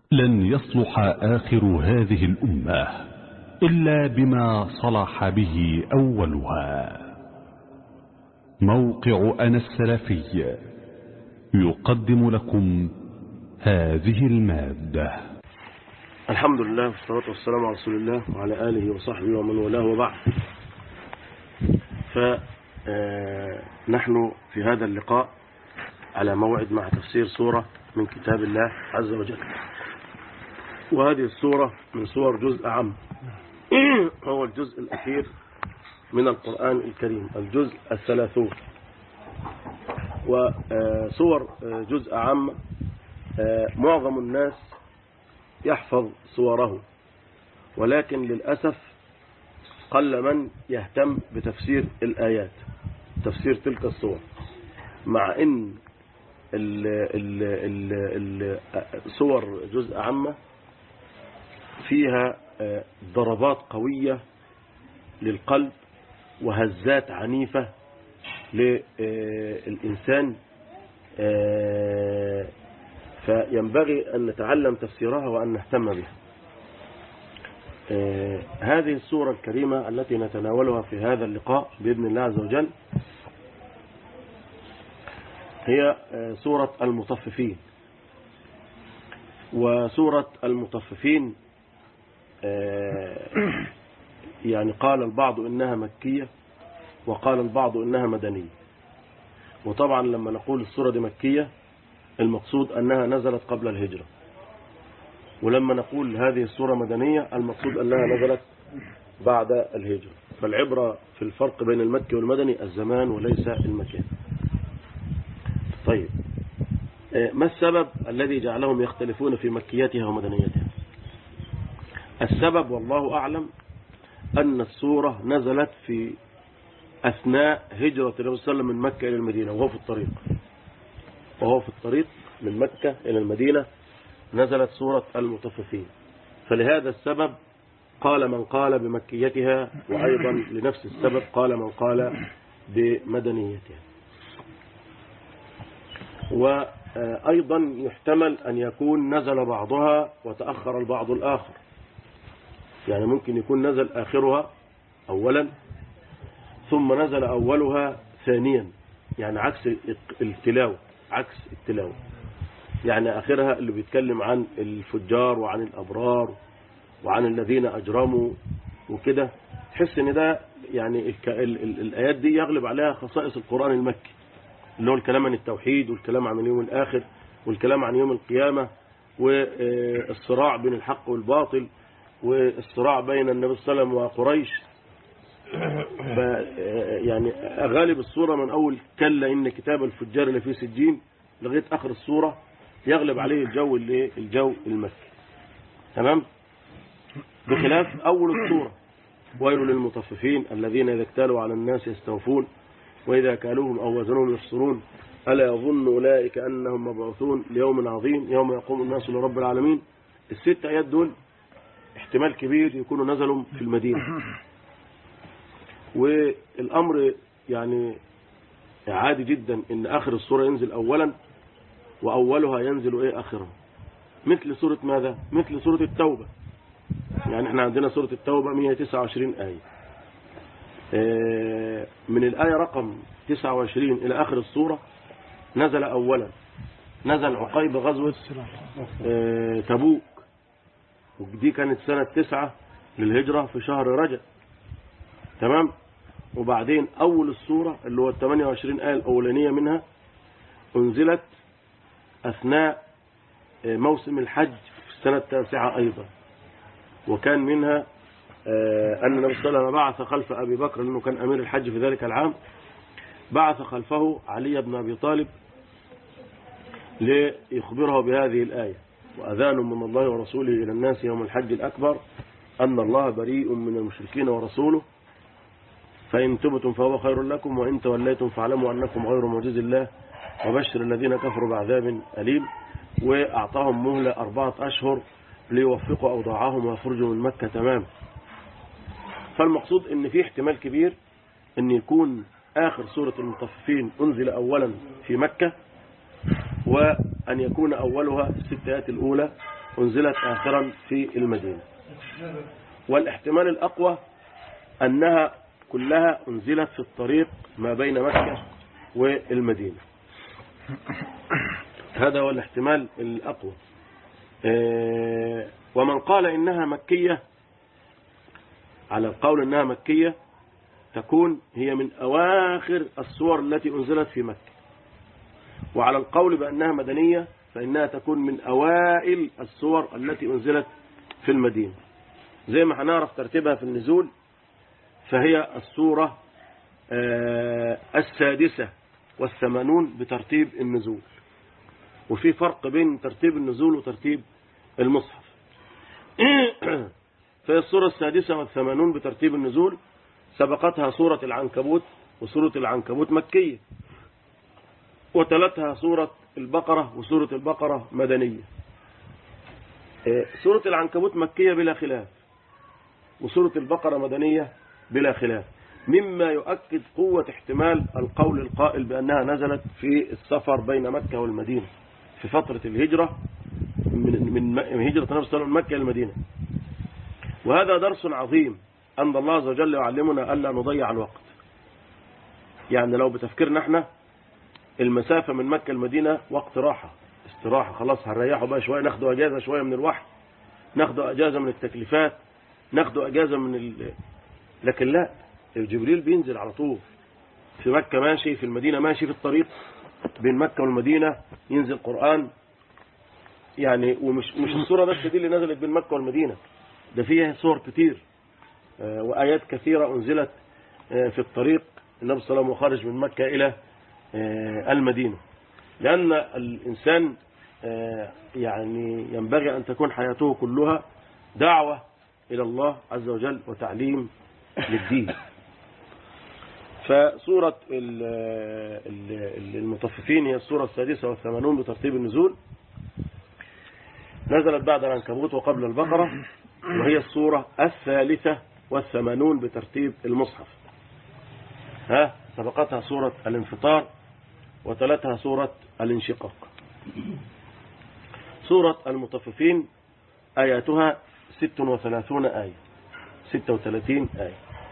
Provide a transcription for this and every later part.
لن يصلح آخر هذه الأمة إلا بما صلح به أولها موقع أنا السلفي يقدم لكم هذه المادة الحمد لله والصلاة والسلام على رسول الله وعلى آله وصحبه ومن والاه وبعد فنحن في هذا اللقاء على موعد مع تفسير سورة من كتاب الله عز وجل وهذه السورة من سور جزء عام هو الجزء الأخير من القرآن الكريم الجزء الثلاثون وسور جزء عام معظم الناس يحفظ صوره ولكن للأسف قل من يهتم بتفسير الآيات تفسير تلك الصور مع ان ال ال ال الصور جزء عامة فيها ضربات قوية للقلب وهزات عنيفة للإنسان فينبغي أن نتعلم تفسيرها وأن نهتم بها هذه السورة الكريمة التي نتناولها في هذا اللقاء بإذن الله عز وجل هي سورة المطففين وسورة المطففين يعني قال البعض إنها مكية وقال البعض إنها مدنية وطبعا لما نقول السورة دي مكية المقصود أنها نزلت قبل الهجرة ولما نقول هذه السورة مدنية المقصود أنها نزلت بعد الهجرة فالعبرة في الفرق بين المكي والمدني الزمان وليس المكان طيب ما السبب الذي جعلهم يختلفون في مكيتها ومدنيتها السبب والله أعلم أن السورة نزلت في أثناء هجرة النبي صلى الله عليه وسلم من مكة إلى المدينة وهو في الطريق وهو في الطريق من مكة إلى المدينة نزلت سورة المطففين فلهذا السبب قال من قال بمكيتها وأيضا لنفس السبب قال من قال بمدنيتها وأيضا يحتمل أن يكون نزل بعضها وتأخر البعض الآخر يعني ممكن يكون نزل آخرها أولا ثم نزل أولها ثانيا يعني عكس التلاوة عكس التلاوة يعني آخرها اللي بيتكلم عن الفجار وعن الأبرار وعن الذين أجرموا وكده تحس ان ده يعني الآيات دي يغلب عليها خصائص القرآن المكي اللي هو الكلام عن التوحيد والكلام عن اليوم الآخر والكلام عن يوم القيامة والصراع بين الحق والباطل والصراع بين النبي صلى الله عليه وسلم وقريش يعني غالب الصورة من أول كلا إن كتاب الفجار اللي فيه سجين لغاية آخر الصورة يغلب عليه الجو اللي الجو المكي تمام بخلاف أول الصورة ويل للمطففين الذين إذا اكتالوا على الناس يستوفون وإذا كالوهم أو وزنهم يخسرون ألا يظن أولئك أنهم مبعوثون ليوم عظيم يوم يقوم الناس لرب العالمين الست آيات دول احتمال كبير يكونوا نزلوا في المدينة والأمر يعني عادي جدا ان آخر السورة ينزل أولا وأولها ينزل إيه آخرها مثل سورة ماذا مثل سورة التوبة يعني احنا عندنا سورة التوبة 129 آية من الآية رقم 29 إلى آخر السورة نزل أولا نزل عقيب غزوة تبوك ودي كانت سنة تسعة للهجرة في شهر رجب تمام وبعدين أول السورة اللي هو 28 آية الأولانية منها أنزلت أثناء موسم الحج في السنة التاسعة أيضا وكان منها أن النبي صلى الله عليه وسلم بعث خلف أبي بكر لأنه كان أمير الحج في ذلك العام بعث خلفه علي بن أبي طالب ليخبره بهذه الآية وأذان من الله ورسوله إلى الناس يوم الحج الأكبر أن الله بريء من المشركين ورسوله فإن تبتم فهو خير لكم وإن توليتم فاعلموا أنكم غير معجز الله وبشر الذين كفروا بعذاب أليم وأعطاهم مهلة أربعة أشهر ليوفقوا أوضاعهم ويخرجوا من مكة تمام فالمقصود ان في احتمال كبير ان يكون آخر سورة المطففين أنزل أولا في مكة وأن يكون أولها الست آيات الأولى أنزلت آخرا في المدينة والاحتمال الأقوى أنها كلها أنزلت في الطريق ما بين مكة والمدينة هذا هو الاحتمال الأقوى آه، ومن قال إنها مكية على القول إنها مكية تكون هي من أواخر السور التي أنزلت في مكة وعلى القول بأنها مدنية فإنها تكون من أوائل السور التي أنزلت في المدينة زي ما هنعرف ترتيبها في النزول فهي السورة آه، السادسة والثمانون بترتيب النزول وفي فرق بين ترتيب النزول وترتيب المصحف فهي السورة السادسة والثمانون بترتيب النزول سبقتها سورة العنكبوت وسورة العنكبوت مكية وتلتها سورة البقرة وسورة البقرة مدنية آه، سورة العنكبوت مكية بلا خلاف وسورة البقرة مدنية بلا خلاف مما يؤكد قوة احتمال القول القائل بأنها نزلت في السفر بين مكة والمدينة في فترة الهجرة من من م- من هجرة النبي صلى الله عليه وسلم من مكة إلى المدينة وهذا درس عظيم أن الله عز وجل يعلمنا ألا نضيع الوقت يعني لو بتفكيرنا احنا المسافة من مكة المدينة وقت راحة استراحة خلاص هنريحه بقى شوية ناخده أجازة شوية من الوحي ناخده أجازة من التكليفات ناخده أجازة من ال... لكن لا جبريل بينزل على طول في مكة ماشي في المدينة ماشي في الطريق بين مكة والمدينة ينزل قرآن يعني ومش مش الصورة بس دي اللي نزلت بين مكة والمدينة ده فيها صور كتير آه، وآيات كثيرة أنزلت آه، في الطريق النبي صلى الله عليه وسلم خارج من مكة إلى آه، المدينة لأن الإنسان آه، يعني ينبغي أن تكون حياته كلها دعوة إلى الله عز وجل وتعليم للدين فسورة ال- ال- المطففين هي السورة السادسة والثمانون بترتيب النزول نزلت بعد العنكبوت وقبل البقرة وهي السورة الثالثة والثمانون بترتيب المصحف ها سبقتها سورة الانفطار وتلتها سورة الانشقاق سورة المطففين آياتها ست وثلاثون آية ستة وثلاثين آية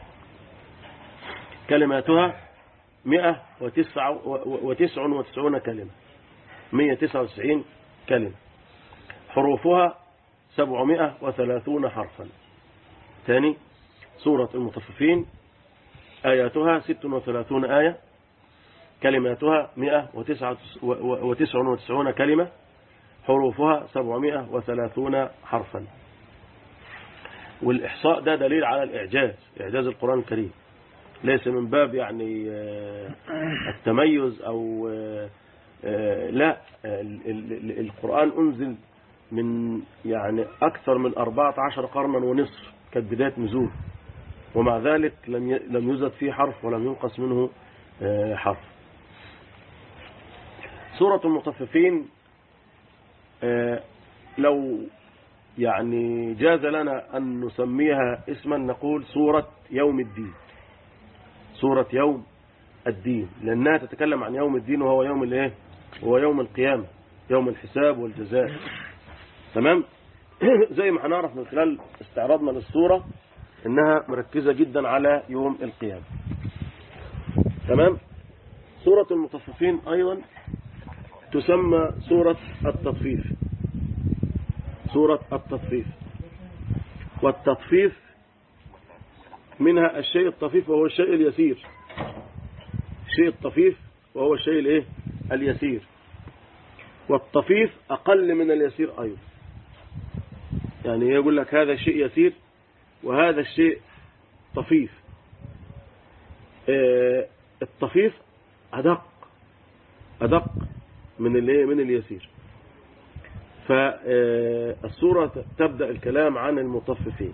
كلماتها مئة وتسعة وتسع وتسعون كلمة مئة تسعة وتسعين كلمة حروفها سبعمائة وثلاثون حرفا ثاني سورة المطففين آياتها ست وثلاثون آية كلماتها مئة وتسعة وتسع وتسعون كلمة حروفها سبعمائة وثلاثون حرفا والإحصاء ده دليل على الإعجاز إعجاز القرآن الكريم ليس من باب يعني آه، التميز أو آه، آه، لا ال- ال- ال- القرآن أنزل من يعني أكثر من 14 قرنا ونصف كانت بداية نزول ومع ذلك لم ي- لم يزد فيه حرف ولم ينقص منه آه، حرف سورة المطففين آه، لو يعني جاز لنا أن نسميها اسما نقول سورة يوم الدين سورة يوم الدين لأنها تتكلم عن يوم الدين وهو يوم الايه هو يوم القيامة يوم الحساب والجزاء تمام زي ما هنعرف من خلال استعراضنا للسورة انها مركزة جدا على يوم القيامة تمام سورة المطففين ايضا تسمى سورة التطفيف سورة التطفيف والتطفيف منها الشيء الطفيف وهو الشيء اليسير الشيء الطفيف وهو الشيء الايه اليسير والطفيف اقل من اليسير ايضا يعني يقول لك هذا الشيء يسير وهذا الشيء طفيف آه، الطفيف ادق ادق من الايه من اليسير فالسورة تبدأ الكلام عن المطففين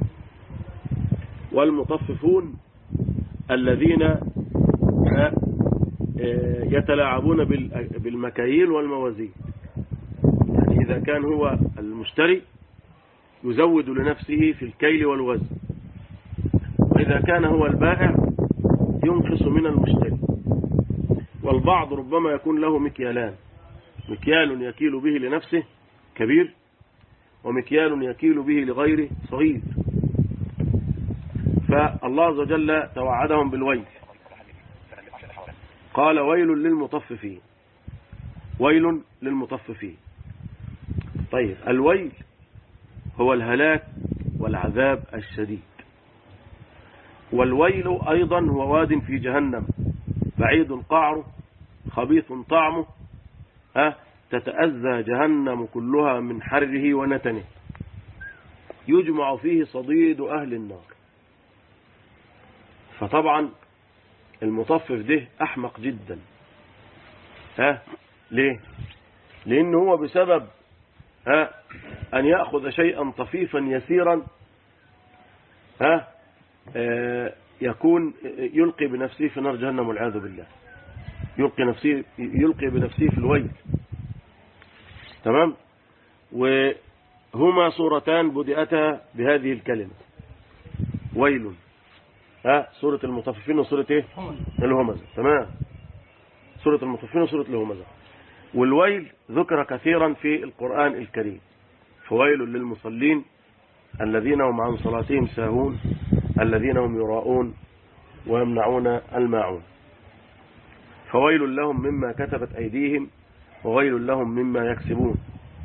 والمطففون الذين آه، يتلاعبون بال- بالمكاييل والموازين يعني إذا كان هو المشتري يزود لنفسه في الكيل والوزن وإذا كان هو البائع ينقص من المشتري والبعض ربما يكون له مكيالان مكيال يكيل به لنفسه كبير ومكيال يكيل به لغيره صغير فالله عز وجل توعدهم بالويل قال ويل للمطففين ويل للمطففين طيب الويل هو الهلاك والعذاب الشديد والويل أيضا هو واد في جهنم بعيد قعره خبيث طعمه ها تتأذى جهنم كلها من حره ونتنه يجمع فيه صديد أهل النار فطبعا المطفف ده أحمق جدا ها ليه لأن هو بسبب ها أن يأخذ شيئا طفيفا يسيرا ها آه يكون يلقي بنفسه في نار جهنم والعياذ بالله يلقي نفسه يلقي بنفسه في الويل تمام وهما صورتان بدأتا بهذه الكلمة ويل ها سورة المطففين وسورة ايه الهمزة تمام سورة المطففين وسورة الهمزة والويل ذكر كثيرا في القرآن الكريم فويل للمصلين الذين هم عن صلاتهم ساهون الذين هم يراءون ويمنعون الماعون فويل لهم مما كتبت أيديهم وويل لهم مما يكسبون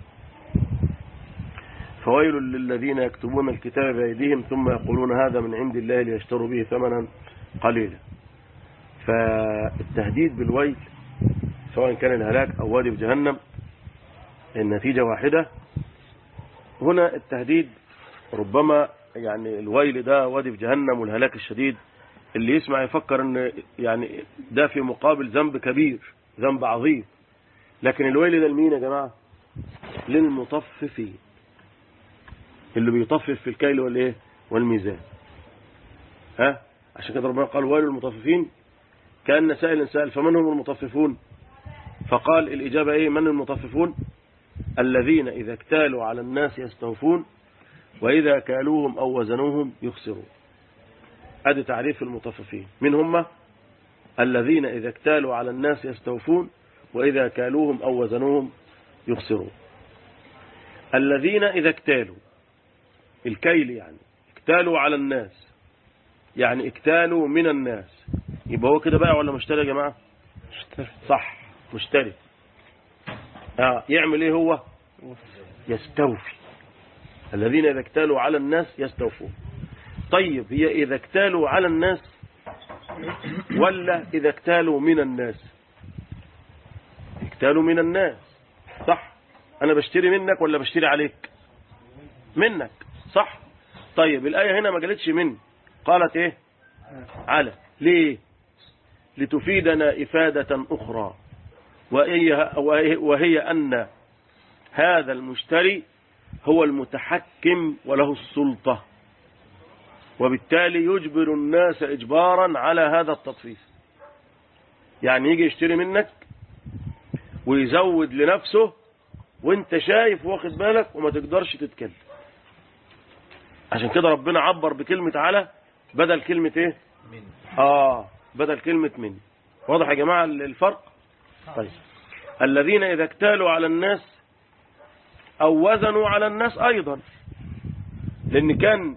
فويل للذين يكتبون الكتاب بأيديهم ثم يقولون هذا من عند الله ليشتروا به ثمنا قليلا فالتهديد بالويل سواء كان الهلاك أو وادي في جهنم النتيجة واحدة هنا التهديد ربما يعني الويل ده وادي في جهنم والهلاك الشديد اللي يسمع يفكر ان يعني ده في مقابل ذنب كبير ذنب عظيم لكن الويل ده لمين يا جماعة للمطففين اللي بيطفف في الكيل والايه والميزان ها عشان كده ربنا قال ويل المطففين كأن سائل سائل فمن هم المطففون فقال الإجابة ايه من المطففون الذين إذا اكتالوا على الناس يستوفون وإذا كالوهم أو وزنوهم يخسرون ادي تعريف المطففين من هم الذين إذا اكتالوا على الناس يستوفون وإذا كالوهم أو وزنوهم يخسرون الذين إذا اكتالوا الكيل يعني اكتالوا على الناس يعني اكتالوا من الناس يبقى هو كده بقى ولا مشتري يا جماعة مشتري صح مشتري آه يعمل ايه هو يستوفي الذين إذا اكتالوا على الناس يستوفون طيب هي إذا اكتالوا على الناس ولا إذا اكتالوا من الناس اكتالوا من الناس صح أنا بشتري منك ولا بشتري عليك منك صح طيب الآية هنا ما قالتش من قالت ايه على ليه لتفيدنا إفادة أخرى وهي, وهي أن هذا المشتري هو المتحكم وله السلطة وبالتالي يجبر الناس إجبارا على هذا التطفيف يعني يجي يشتري منك ويزود لنفسه وانت شايف واخد بالك وما تقدرش تتكلم عشان كده ربنا عبر بكلمة على بدل كلمة ايه من اه بدل كلمة من واضح يا جماعة الفرق طيب الذين إذا اكتالوا على الناس أو وزنوا على الناس أيضا لأن كان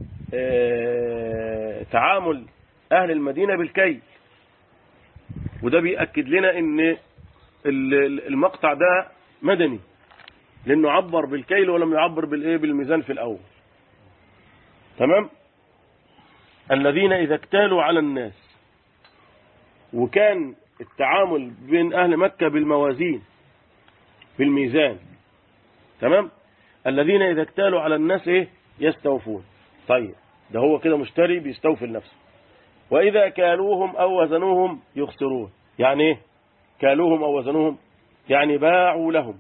آه تعامل أهل المدينة بالكيل وده بيأكد لنا ان المقطع ده مدني لأنه عبر بالكيل ولم يعبر بالإيه بالميزان في الأول تمام الذين إذا اكتالوا على الناس وكان التعامل بين أهل مكة بالموازين بالميزان تمام الذين إذا اكتالوا على الناس إيه يستوفون طيب ده هو كده مشتري بيستوفي لنفسه وإذا كالوهم أو وزنوهم يخسرون يعني إيه كالوهم أو وزنوهم يعني باعوا لهم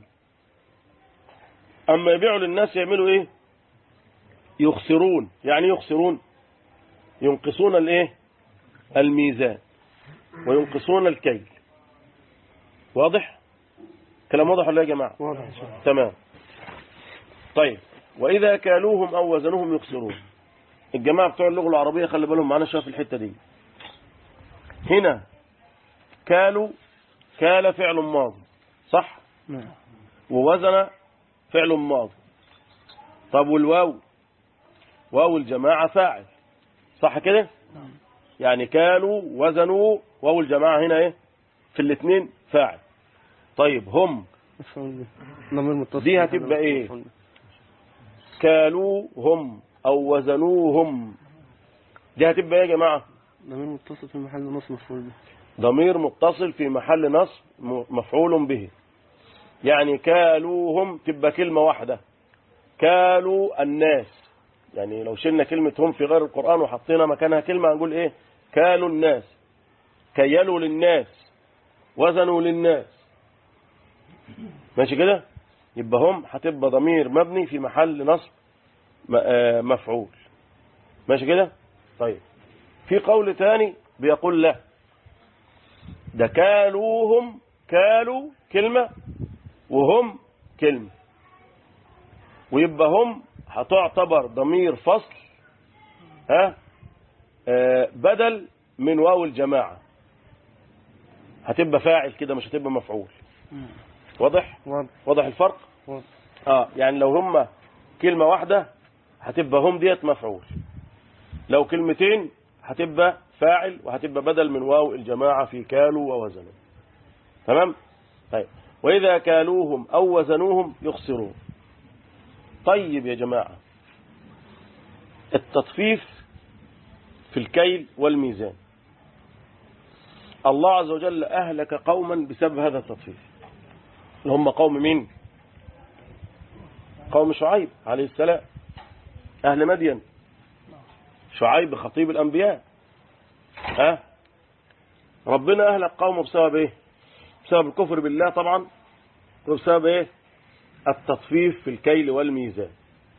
أما يبيعوا للناس يعملوا إيه يخسرون يعني يخسرون ينقصون الايه الميزان وينقصون الكيل واضح كلام واضح ولا يا جماعة واضح تمام طيب وإذا كالوهم أو وزنوهم يخسرون الجماعة بتوع اللغة العربية خلي بالهم معانا شوية في الحتة دي هنا كالوا كال فعل ماضي صح نعم ووزن فعل ماضي طب والواو واو الجماعة فاعل صح كده يعني كانوا وزنوا واو الجماعة هنا ايه في الاثنين فاعل طيب هم مفعول به ضمير متصل دي هتبقى ايه؟ مفعول به. كالوا هم او وزنوهم دي هتبقى ايه يا جماعة ضمير متصل في محل نصب مفعول به ضمير متصل في محل نصب م- مفعول به يعني كالوهم تبقى كلمة واحدة كالوا الناس يعني لو شلنا كلمة هم في غير القرآن وحطينا مكانها كلمة هنقول ايه كالوا الناس كيلوا للناس وزنوا للناس ماشي كده يبقى هم هتبقى ضمير مبني في محل نصب م- آه، مفعول ماشي كده طيب في قول تاني بيقول لا ده كالوهم كالوا كلمة وهم كلمة ويبقى هم هتعتبر ضمير فصل ها آه بدل من واو الجماعة هتبقى فاعل كده مش هتبقى مفعول واضح واضح واضح الفرق واضح اه يعني لو هم كلمة واحدة هتبقى هم ديت مفعول لو كلمتين هتبقى فاعل وهتبقى بدل من واو الجماعة في كالوا ووزنوا تمام طيب وإذا كالوهم أو وزنوهم يخسرون طيب يا جماعة التطفيف في الكيل والميزان الله عز وجل أهلك قوما بسبب هذا التطفيف اللي هم قوم مين قوم شعيب عليه السلام أهل مدين شعيب خطيب الأنبياء ها ربنا أهلك قومه بسبب إيه بسبب الكفر بالله طبعا وبسبب إيه التطفيف في الكيل والميزان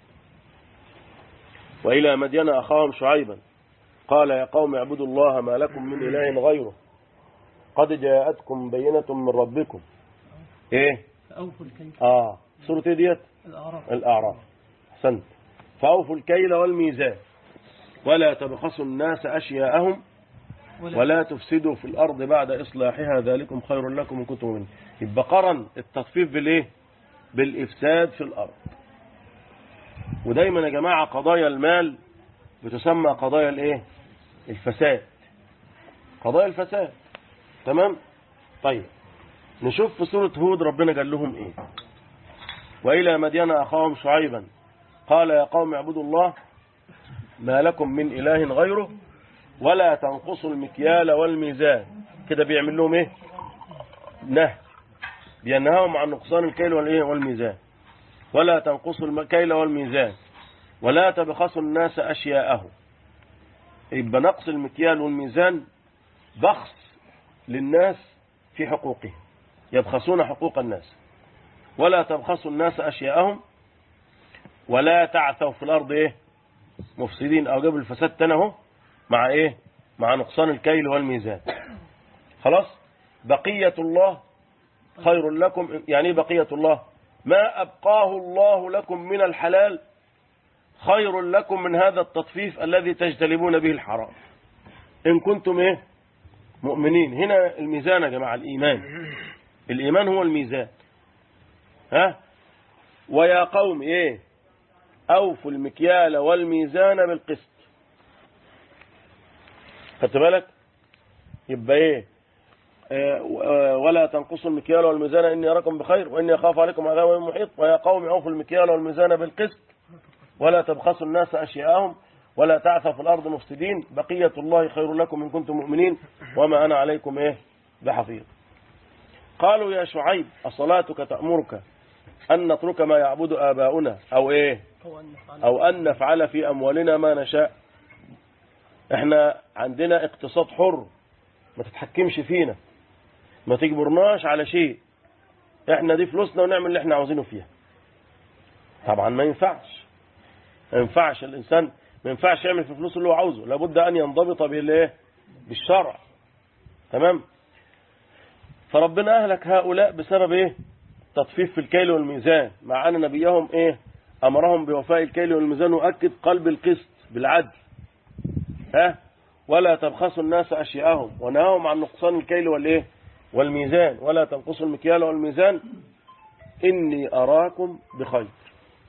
وإلى مدين أخاهم شعيبا قال يا قوم اعبدوا الله ما لكم من إله غيره قد جاءتكم بينة من ربكم إيه أوفوا الكيل آه سورة إيه ديت الأعراف الأعراف أحسنت فأوفوا الكيل والميزان ولا تبخسوا الناس أشياءهم ولا تفسدوا في الأرض بعد إصلاحها ذلكم خير لكم إن كنتم مؤمنين يبقى قرن التطفيف بالإيه؟ بالإفساد في الأرض ودايما يا جماعة قضايا المال بتسمى قضايا الإيه؟ الفساد قضايا الفساد تمام؟ طيب نشوف في سورة هود ربنا قال لهم إيه وإلى مدين أخاهم شعيبا قال يا قوم اعبدوا الله ما لكم من إله غيره ولا تنقصوا المكيال والميزان كده بيعمل لهم ايه نهي بينهاهم عن نقصان الكيل والايه والميزان ولا تنقصوا الكيل والميزان ولا تبخسوا الناس اشياءهم يبقى نقص المكيال والميزان بخس للناس في حقوقهم يبخسون حقوق الناس ولا تبخسوا الناس اشياءهم ولا تعثوا في الارض ايه مفسدين او جاب الفساد تنهو مع ايه مع نقصان الكيل والميزان خلاص بقية الله خير لكم يعني ايه بقية الله ما أبقاه الله لكم من الحلال خير لكم من هذا التطفيف الذي تجتلبون به الحرام إن كنتم إيه مؤمنين هنا الميزان يا جماعة الإيمان الإيمان هو الميزان ها ويا قوم إيه أوفوا المكيال والميزان بالقسط خدت بالك يبقى ايه آه، ولا تنقصوا المكيال والميزان اني اراكم بخير واني اخاف عليكم عذاب يوم محيط ويا قوم اوفوا المكيال والميزان بالقسط ولا تبخسوا الناس اشياءهم ولا تعثوا في الارض مفسدين بقيه الله خير لكم ان كنتم مؤمنين وما انا عليكم ايه بحفيظ قالوا يا شعيب اصلاتك تامرك ان نترك ما يعبد اباؤنا او ايه أو أن نفعل أو أن نفعل في أموالنا ما نشاء احنا عندنا اقتصاد حر ما تتحكمش فينا ما تجبرناش على شيء احنا دي فلوسنا ونعمل اللي احنا عاوزينه فيها طبعا ما ينفعش ما ينفعش الإنسان ما ينفعش يعمل في فلوسه اللي هو عاوزه لابد أن ينضبط بالايه بالشرع تمام فربنا أهلك هؤلاء بسبب ايه تطفيف في الكيل والميزان مع أن نبيهم ايه أمرهم بوفاء الكيل والميزان وأكد قلب القسط بالعدل ها ولا تبخسوا الناس أشياءهم ونهاهم عن نقصان الكيل والإيه والميزان ولا تنقصوا المكيال والميزان إني أراكم بخير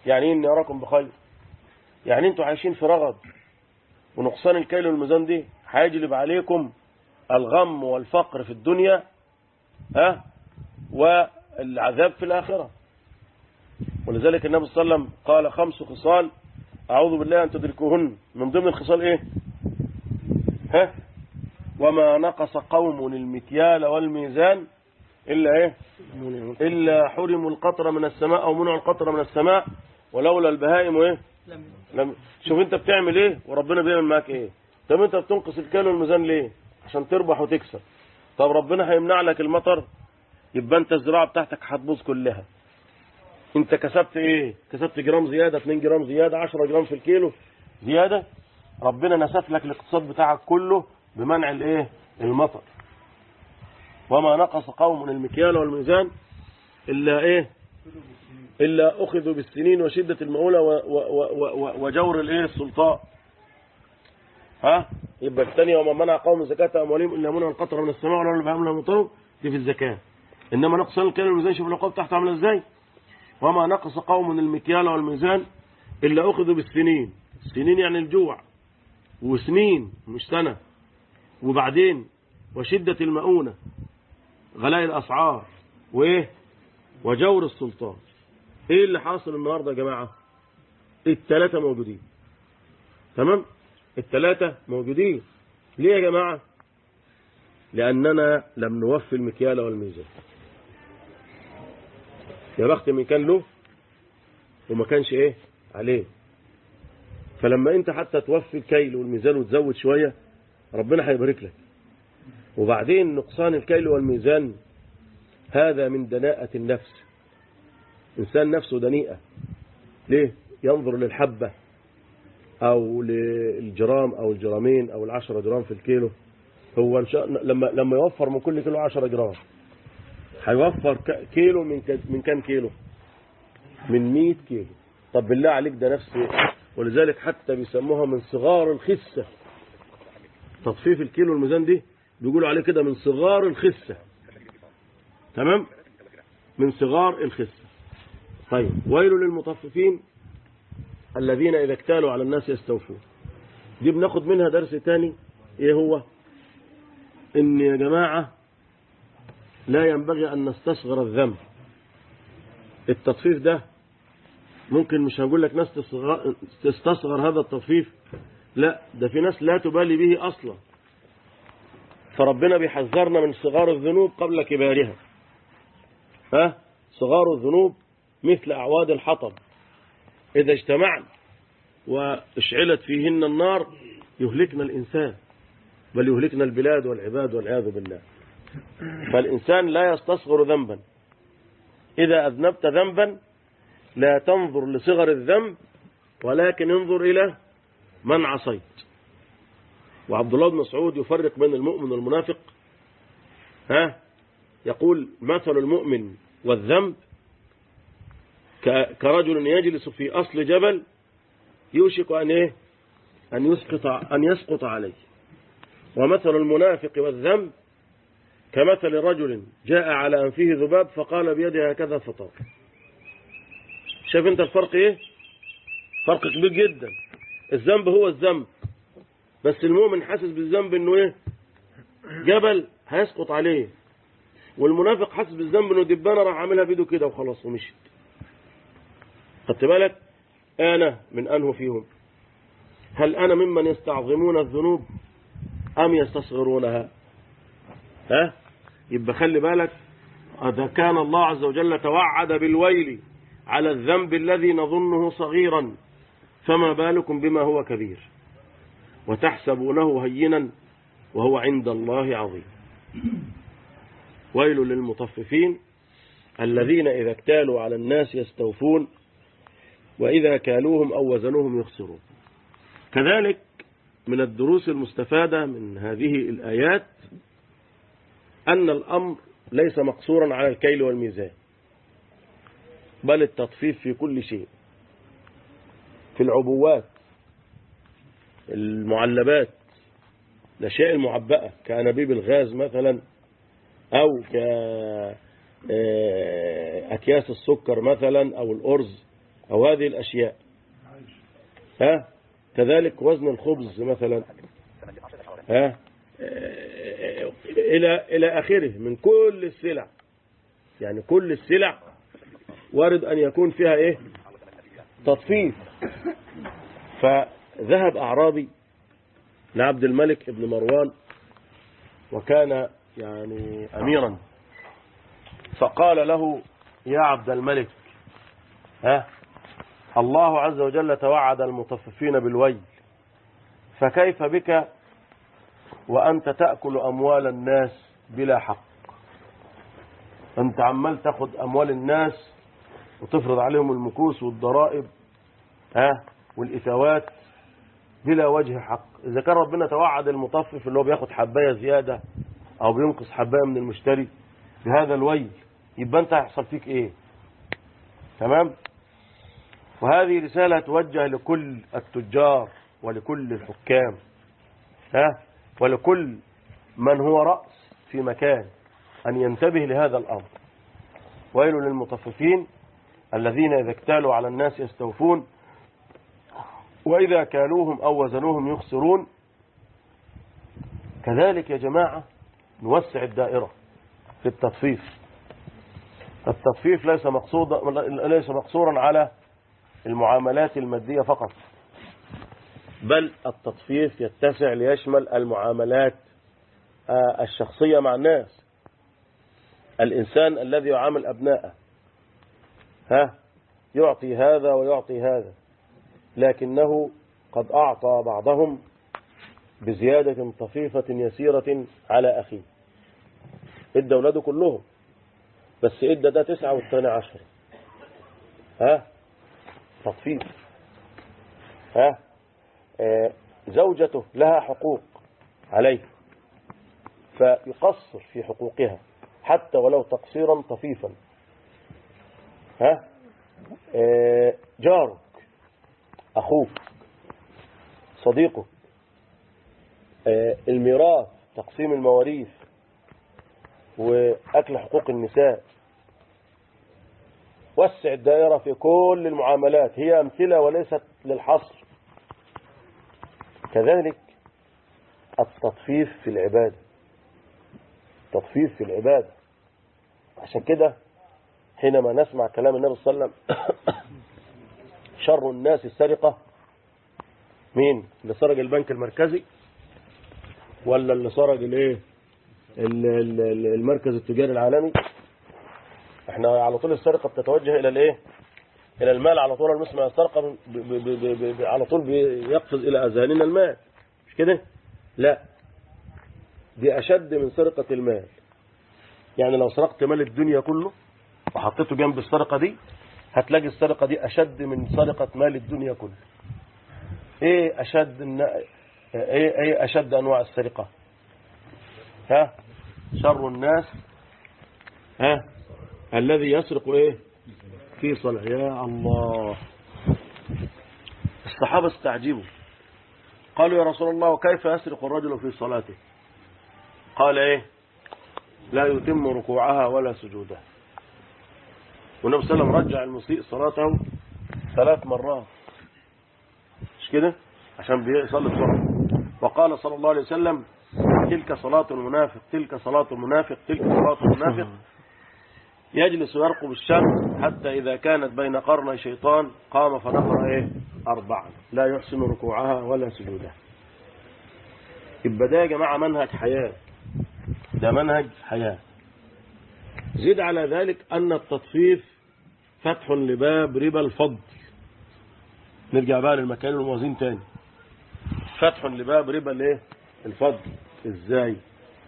يعني إيه إني أراكم بخير يعني أنتوا عايشين في رغد ونقصان الكيل والميزان دي هيجلب عليكم الغم والفقر في الدنيا ها والعذاب في الآخرة ولذلك النبي صلى الله عليه وسلم قال خمس خصال أعوذ بالله أن تدركوهن من ضمن الخصال إيه ها وما نقص قوم المكيال والميزان إلا إيه إلا حرموا القطر من السماء أو منعوا القطر من السماء ولولا البهائم إيه لم شوف أنت بتعمل إيه وربنا بيعمل معاك إيه طب أنت بتنقص الكيل والميزان ليه عشان تربح وتكسب طب ربنا هيمنع لك المطر يبقى أنت الزراعة بتاعتك هتبوظ كلها انت كسبت ايه كسبت جرام زيادة 2 جرام زيادة 10 جرام في الكيلو زيادة ربنا نسف لك الاقتصاد بتاعك كله بمنع الايه المطر وما نقص قوم المكيال والميزان الا ايه الا اخذوا بالسنين وشدة المؤونة و- و- و- و- وجور الايه السلطان ها يبقى الثانية وما منع قوم زكاة اموالهم الا منع القطر من السماء ولا بهم لهم مطر دي في الزكاة انما نقص الكيل والميزان شوف العقاب تحت عامله ازاي وما نقص قوم المكيال والميزان إلا أخذوا بالسنين السنين يعني الجوع وسنين مش سنة وبعدين وشدة المؤونة غلاء الأسعار وإيه وجور السلطان إيه اللي حاصل النهاردة يا جماعة التلاتة موجودين تمام التلاتة موجودين ليه يا جماعة لأننا لم نوفي المكيال والميزان يا بخت من كان له وما كانش ايه عليه فلما انت حتى توفي الكيل والميزان وتزود شوية ربنا هيبارك لك وبعدين نقصان الكيل والميزان هذا من دناءة النفس إنسان نفسه دنيئة ليه ينظر للحبة أو للجرام أو الجرامين أو العشرة جرام في الكيلو هو إن شاء لما لما يوفر من كل كيلو عشرة جرام هيوفر ك- كيلو من ك- من كام كيلو من 100 كيلو طب بالله عليك ده نفس ولذلك حتى بيسموها من صغار الخسة تطفيف الكيلو الميزان دي بيقولوا عليه كده من صغار الخسة تمام من صغار الخسة طيب ويل للمطففين الذين إذا اكتالوا على الناس يستوفون دي بناخد منها درس تاني ايه هو ان يا جماعة لا ينبغي أن نستصغر الذنب التطفيف ده ممكن مش هقول لك ناس تستصغر- تستصغر هذا التطفيف لا ده في ناس لا تبالي به أصلا فربنا بيحذرنا من صغار الذنوب قبل كبارها ها صغار الذنوب مثل أعواد الحطب إذا اجتمعن واشعلت فيهن النار يهلكنا الإنسان بل يهلكنا البلاد والعباد والعياذ بالله فالإنسان لا يستصغر ذنبا إذا أذنبت ذنبا لا تنظر لصغر الذنب ولكن انظر إلى من عصيت وعبد الله بن مسعود يفرق بين المؤمن والمنافق ها يقول مثل المؤمن والذنب ك- كرجل يجلس في أصل جبل يوشك أن إيه أن يسقط أن يسقط عليه ومثل المنافق والذنب كمثل رجل جاء على أنفه ذباب فقال بيده هكذا فطار شايف انت الفرق ايه فرق كبير جدا الذنب هو الذنب بس المؤمن حاسس بالذنب انه ايه جبل هيسقط عليه والمنافق حاسس بالذنب انه دبانه راح عاملها بيده كده وخلاص ومشيت خدت بالك انا من انه فيهم هل انا ممن يستعظمون الذنوب ام يستصغرونها ها يبقى خلي بالك هذا كان الله عز وجل توعد بالويل على الذنب الذي نظنه صغيرا فما بالكم بما هو كبير وتحسبونه هينا وهو عند الله عظيم ويل للمطففين الذين إذا اكتالوا على الناس يستوفون وإذا كالوهم أو وزنوهم يخسرون كذلك من الدروس المستفادة من هذه الآيات أن الأمر ليس مقصورا على الكيل والميزان بل التطفيف في كل شيء في العبوات المعلبات الأشياء المعبأة كأنابيب الغاز مثلا أو ك أكياس السكر مثلا أو الأرز أو هذه الأشياء ها كذلك وزن الخبز مثلا ها إلى إلى آخره من كل السلع يعني كل السلع وارد أن يكون فيها إيه تطفيف فذهب أعرابي لعبد الملك ابن مروان وكان يعني أميرا فقال له يا عبد الملك ها الله عز وجل توعد المطففين بالويل فكيف بك وأنت تأكل أموال الناس بلا حق أنت عمال تاخد أموال الناس وتفرض عليهم المكوس والضرائب ها والإثوات بلا وجه حق إذا كان ربنا توعد المطفف اللي هو بياخد حباية زيادة أو بينقص حباية من المشتري بهذا الويل يبقى أنت هيحصل فيك إيه تمام وهذه رسالة توجه لكل التجار ولكل الحكام ها ولكل من هو رأس في مكان أن ينتبه لهذا الأمر ويل للمطففين الذين إذا اكتالوا على الناس يستوفون وإذا كالوهم أو وزنوهم يخسرون كذلك يا جماعة نوسع الدائرة في التطفيف التطفيف ليس مقصود ليس مقصورا على المعاملات المادية فقط بل التطفيف يتسع ليشمل المعاملات الشخصية مع الناس الإنسان الذي يعامل أبناءه ها يعطي هذا ويعطي هذا لكنه قد أعطى بعضهم بزيادة طفيفة يسيرة على أخيه إدى أولاده كلهم بس إدى ده تسعة والثاني عشر ها تطفيف ها آه زوجته لها حقوق عليه فيقصر في حقوقها حتى ولو تقصيرا طفيفا ها آه جارك أخوك صديقك آه الميراث تقسيم المواريث وأكل حقوق النساء وسع الدائرة في كل المعاملات هي أمثلة وليست للحصر كذلك التطفيف في العبادة التطفيف في العبادة عشان كده حينما نسمع كلام النبي صلى الله عليه وسلم شر الناس السرقة مين اللي سرق البنك المركزي ولا اللي سرق الايه المركز التجاري العالمي احنا على طول السرقة بتتوجه الى الايه الى المال على طول المسمى السرقة ب ب ب ب على طول بيقفز الى اذهاننا المال مش كده لا دي اشد من سرقة المال يعني لو سرقت مال الدنيا كله وحطيته جنب السرقة دي هتلاقي السرقة دي اشد من سرقة مال الدنيا كله ايه اشد ايه ايه اشد انواع السرقة ها شر الناس ها الذي يسرق ايه في صلاة يا الله الصحابة استعجبوا قالوا يا رسول الله وكيف يسرق الرجل في صلاته قال ايه لا يتم ركوعها ولا سجودها والنبي صلى الله عليه وسلم رجع المسيء صلاته ثلاث مرات مش كده عشان بيصلي بسرعه وقال صلى الله عليه وسلم تلك صلاة المنافق تلك صلاة المنافق تلك صلاة المنافق يجلس يرقب الشمس حتى إذا كانت بين قرني شيطان قام فنقر إيه أربعا لا يحسن ركوعها ولا سجودها يبقى ده يا جماعة منهج حياة ده منهج حياة زيد على ذلك أن التطفيف فتح لباب ربا الفضل نرجع بقى للمكان الموازين تاني فتح لباب ربا الايه الفضل ازاي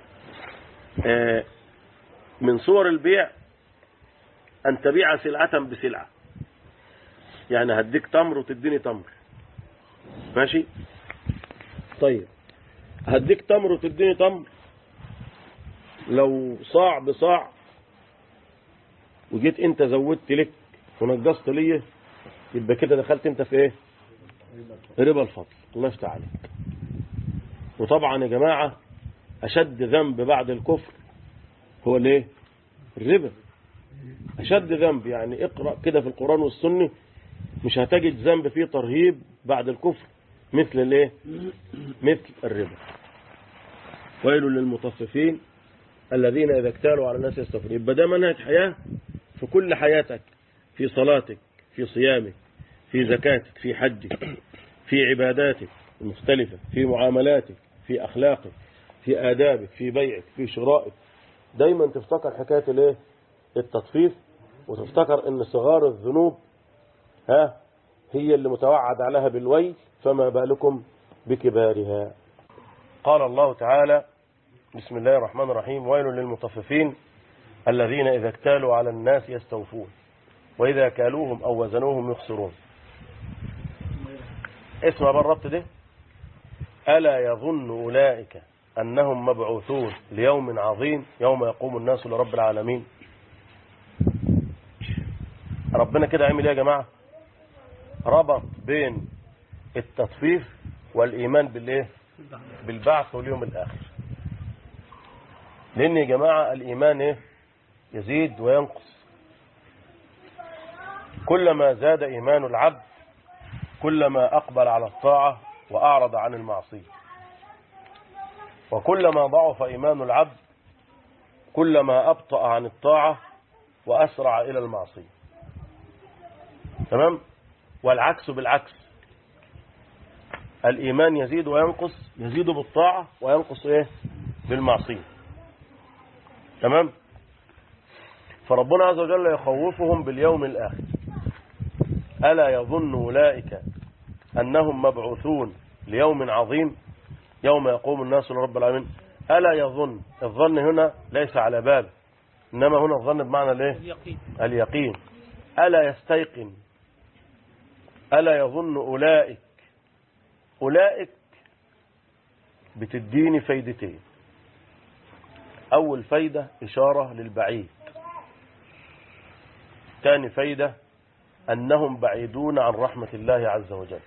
آه من صور البيع أن تبيع سلعة بسلعة يعني هديك تمر وتديني تمر ماشي طيب هديك تمر وتديني تمر لو صاع بصاع وجيت انت زودت لك ونقصت لي يبقى كده دخلت انت في ايه ربا الفضل الله يفتح عليك وطبعا يا جماعة أشد ذنب بعد الكفر هو الايه الربا أشد ذنب يعني اقرأ كده في القرآن والسنة مش هتجد ذنب فيه ترهيب بعد الكفر مثل الايه مثل الربا ويل للمطففين الذين اذا اكتالوا على الناس يستغفرون يبقى ده منهج حياه في كل حياتك في صلاتك في صيامك في زكاتك في حجك في عباداتك المختلفة في معاملاتك في أخلاقك في آدابك في بيعك في شرائك دايما تفتكر حكاية الايه التطفيف وتفتكر ان صغار الذنوب ها هي اللي متوعد عليها بالويل فما بالكم بكبارها قال الله تعالى بسم الله الرحمن الرحيم ويل للمطففين الذين إذا اكتالوا على الناس يستوفون وإذا كالوهم أو وزنوهم يخسرون اسمع بقى الربط ده ألا يظن أولئك أنهم مبعوثون ليوم عظيم يوم يقوم الناس لرب العالمين ربنا كده عمل ايه يا جماعة ربط بين التطفيف والإيمان بالإيه بالبعث واليوم الآخر لأن يا جماعة الإيمان إيه يزيد وينقص كلما زاد إيمان العبد كلما أقبل على الطاعة وأعرض عن المعصية وكلما ضعف إيمان العبد كلما أبطأ عن الطاعة وأسرع إلى المعصية تمام والعكس بالعكس الإيمان يزيد وينقص يزيد بالطاعة وينقص إيه بالمعصية تمام فربنا عز وجل يخوفهم باليوم الآخر ألا يظن أولئك أنهم مبعوثون ليوم عظيم يوم يقوم الناس لرب العالمين ألا يظن الظن هنا ليس على بال إنما هنا الظن بمعنى الايه اليقين اليقين ألا يستيقن ألا يظن أولئك أولئك بتديني فايدتين أول فايدة إشارة للبعيد ثاني فايدة أنهم بعيدون عن رحمة الله عز وجل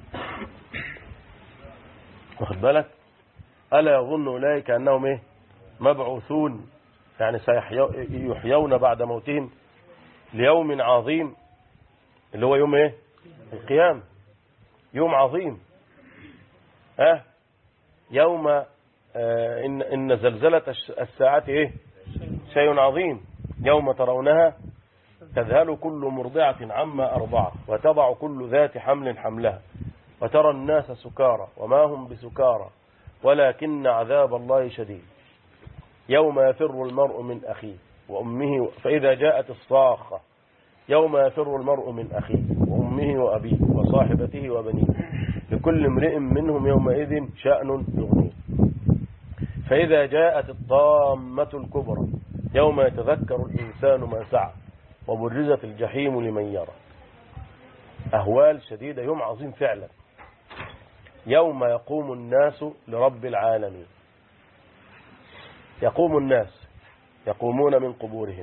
واخد بالك ألا يظن أولئك أنهم إيه مبعوثون يعني سيحيون بعد موتهم ليوم عظيم اللي هو يوم إيه القيام يوم عظيم ها أه؟ يوم آه إن, إن زلزلة الساعة إيه شيء عظيم يوم ترونها تذهل كل مرضعة عما أرضعت وتضع كل ذات حمل حملها وترى الناس سكارى وما هم بسكارى ولكن عذاب الله شديد يوم يفر المرء من أخيه وأمه فإذا جاءت الصاخة يوم يفر المرء من أخيه وأمه وأبيه وصاحبته وبنيه لكل امرئ منهم يومئذ شأن يغنيه فإذا جاءت الطامة الكبرى يوم يتذكر الإنسان ما سعى وبرزت الجحيم لمن يرى أهوال شديدة يوم عظيم فعلا يوم يقوم الناس لرب العالمين يقوم الناس يقومون من قبورهم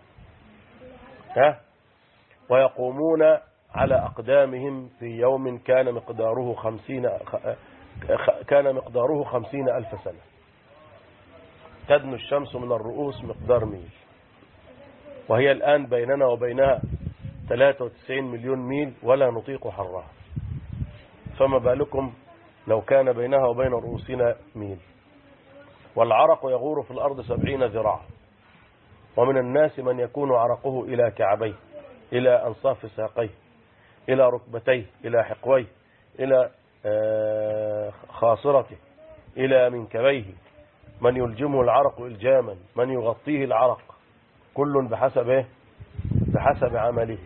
ها ويقومون على أقدامهم في يوم كان مقداره خمسين كان مقداره خمسين ألف سنة تدنو الشمس من الرؤوس مقدار ميل وهي الآن بيننا وبينها 93 مليون ميل ولا نطيق حرها فما بالكم لو كان بينها وبين رؤوسنا ميل والعرق يغور في الأرض سبعين ذراع ومن الناس من يكون عرقه إلى كعبيه إلى أنصاف ساقيه إلى ركبتيه إلى حقويه إلى خاصرته إلى منكبيه من يلجمه العرق إلجاما من يغطيه العرق كل بحسب إيه؟ بحسب عمله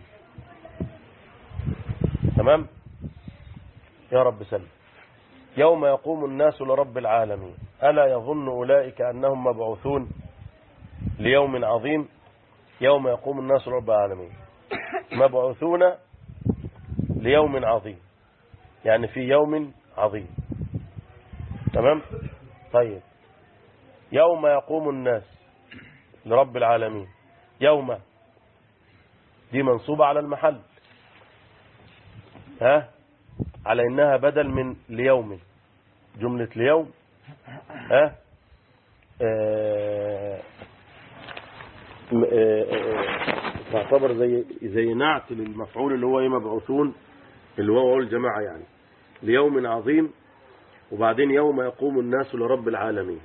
تمام يا رب سلم يوم يقوم الناس لرب العالمين ألا يظن أولئك أنهم مبعوثون ليوم عظيم يوم يقوم الناس لرب العالمين مبعوثون ليوم عظيم يعني في يوم عظيم تمام طيب يوم يقوم الناس لرب العالمين يوم دي منصوبة على المحل ها على انها بدل من ليوم جملة ليوم ها آه تعتبر زي زي نعت للمفعول اللي هو ايه مبعوثون اللي هو قول الجماعة يعني ليوم عظيم وبعدين يوم يقوم الناس لرب العالمين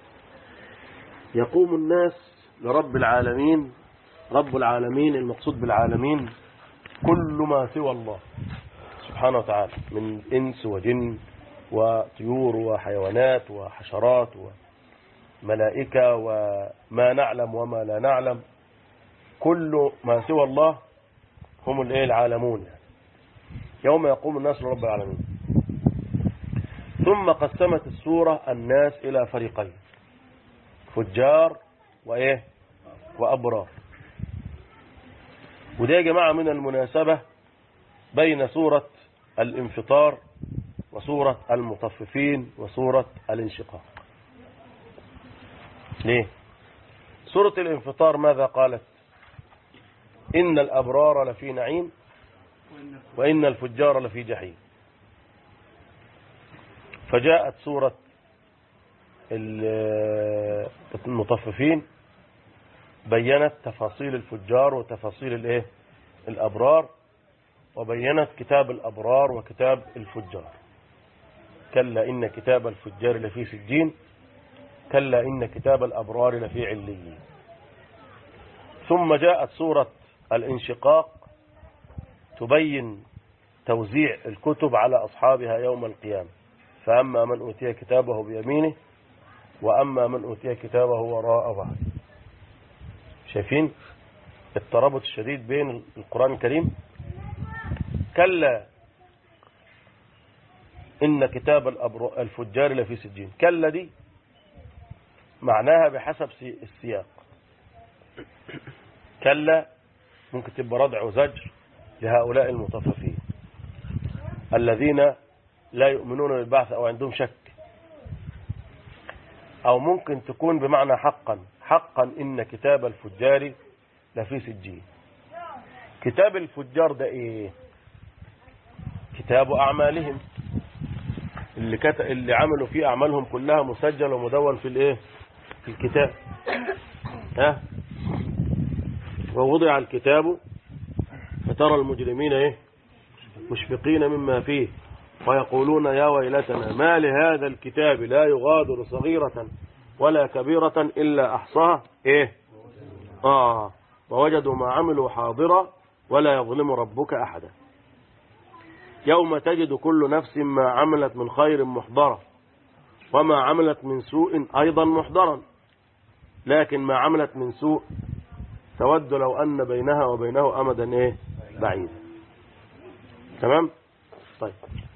يقوم الناس لرب العالمين رب العالمين المقصود بالعالمين كل ما سوى الله سبحانه وتعالى من إنس وجن وطيور وحيوانات وحشرات وملائكة وما نعلم وما لا نعلم كل ما سوى الله هم الايه العالمون يعني. يوم يقوم الناس لرب العالمين ثم قسمت السورة الناس إلى فريقين فجار وإيه وأبرار وده يا جماعة من المناسبة بين سورة الانفطار وسورة المطففين وسورة الانشقاق ليه سورة الانفطار ماذا قالت إن الأبرار لفي نعيم وإن الفجار لفي جحيم فجاءت سورة المطففين بينت تفاصيل الفجار وتفاصيل الايه الأبرار وبينت كتاب الأبرار وكتاب الفجار كلا إن كتاب الفجار لفي سجين كلا إن كتاب الأبرار لفي عليين ثم جاءت سورة الانشقاق تبين توزيع الكتب على أصحابها يوم القيامة فأما من أوتي كتابه بيمينه وأما من أوتي كتابه وراء ظهره شايفين الترابط الشديد بين القرآن الكريم كلا إن كتاب الفجار لفي سجين كلا دي معناها بحسب السياق كلا ممكن تبقى ردع وزجر لهؤلاء المطففين الذين لا يؤمنون بالبعث أو عندهم شك أو ممكن تكون بمعنى حقا حقا إن كتاب الفجار لفي سجين كتاب الفجار ده إيه كتاب أعمالهم اللي, كت... اللي عملوا فيه أعمالهم كلها مسجل ومدون في الإيه في الكتاب ها ووضع الكتاب فترى المجرمين إيه مشفقين مما فيه ويقولون يا ويلتنا ما لهذا الكتاب لا يغادر صغيرة ولا كبيرة إلا أحصاها إيه آه ووجدوا ما عملوا حاضرا ولا يظلم ربك أحدا يوم تجد كل نفس ما عملت من خير محضرة وما عملت من سوء أيضا محضرا لكن ما عملت من سوء تود لو أن بينها وبينه أمدا إيه بعيدا تمام طيب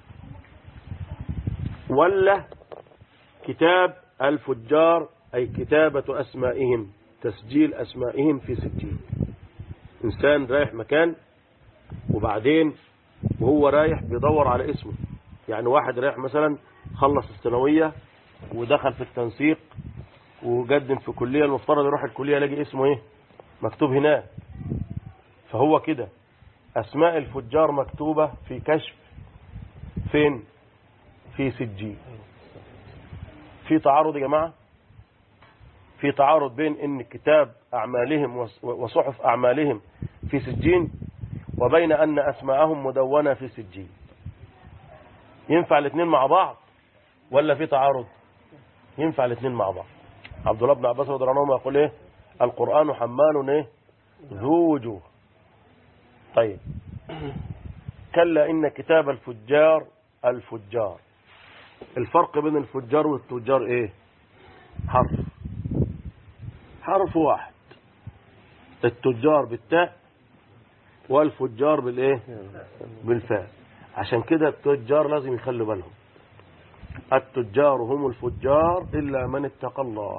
ولا كتاب الفجار أي كتابة أسمائهم تسجيل أسمائهم في سجين إنسان رايح مكان وبعدين وهو رايح بيدور على اسمه يعني واحد رايح مثلا خلص الثانوية ودخل في التنسيق وقدم في كلية المفترض يروح الكلية يلاقي اسمه ايه مكتوب هناك فهو كده أسماء الفجار مكتوبة في كشف فين في سجين في تعارض يا جماعة في تعارض بين ان كتاب أعمالهم وصحف أعمالهم في سجين وبين أن أسماءهم مدونة في سجين ينفع الاثنين مع بعض ولا في تعارض ينفع الاثنين مع بعض عبد الله بن عباس رضي الله عنهما يقول ايه القرآن حمال ايه ذو وجوه طيب كلا إن كتاب الفجار الفجار الفرق بين الفجار والتجار ايه حرف حرف واحد التجار بالتاء والفجار بالايه بالفاء عشان كده التجار لازم يخلوا بالهم التجار هم الفجار إلا من اتقى الله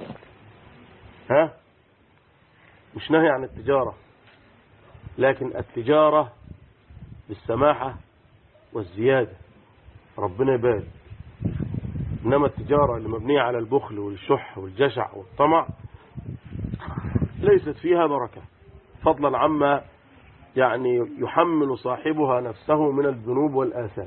ها مش نهي عن التجارة لكن التجارة بالسماحة والزيادة ربنا يبارك إنما التجارة اللي مبنية على البخل والشح والجشع والطمع ليست فيها بركة فضلا عما يعني يحمل صاحبها نفسه من الذنوب والآثام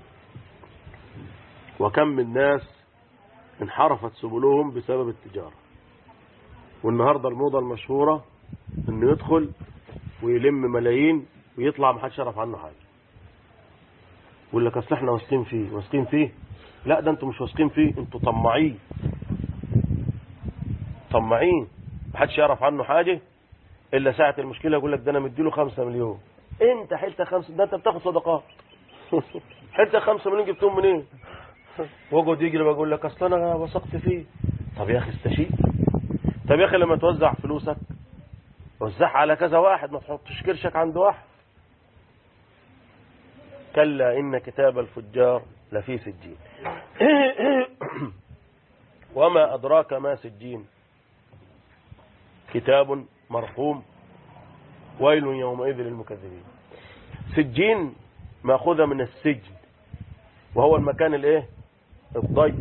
وكم من ناس انحرفت سبلهم بسبب التجارة والنهاردة الموضة المشهورة انه يدخل ويلم ملايين ويطلع ما حدش يعرف عنه حاجه يقول لك اصل احنا واثقين فيه واثقين فيه لا ده انتوا مش واثقين فيه انتوا طماعين طماعين ما حدش يعرف عنه حاجه الا ساعه المشكله يقول لك ده انا مديله 5 مليون انت حلت خمسة ده انت بتاخد صدقات حلت 5 مليون جبتهم منين واقعد يجري بقول لك اصل انا وثقت فيه طب يا اخي استشير طب يا اخي لما توزع فلوسك وزعها على كذا واحد ما تحطش كرشك عند واحد كلا إن كتاب الفجار لفي سجين وما أدراك ما سجين كتاب مرقوم ويل يومئذ للمكذبين سجين ماخوذة من السجن وهو المكان الايه الضيق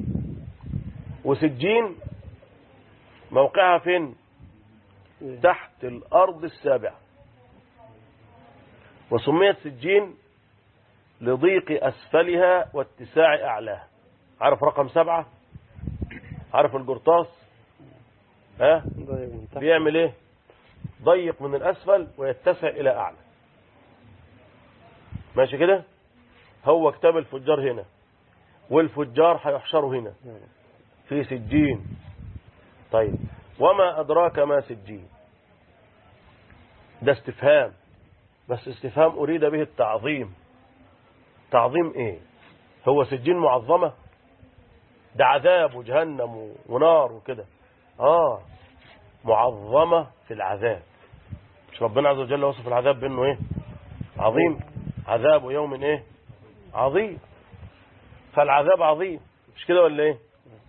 وسجين موقعها فين تحت الأرض السابعة وسميت سجين لضيق أسفلها واتساع أعلاها عارف رقم سبعة عارف القرطاس ها ضيق من تحت. بيعمل ايه ضيق من الأسفل ويتسع إلى أعلى ماشي كده هو كتاب الفجار هنا والفجار هيحشروا هنا في سجين طيب وما أدراك ما سجين ده استفهام بس استفهام أريد به التعظيم تعظيم ايه هو سجين معظمة ده عذاب وجهنم ونار وكده اه معظمة في العذاب مش ربنا عز وجل وصف العذاب بانه ايه عظيم عذاب يوم ايه عظيم فالعذاب عظيم مش كده ولا ايه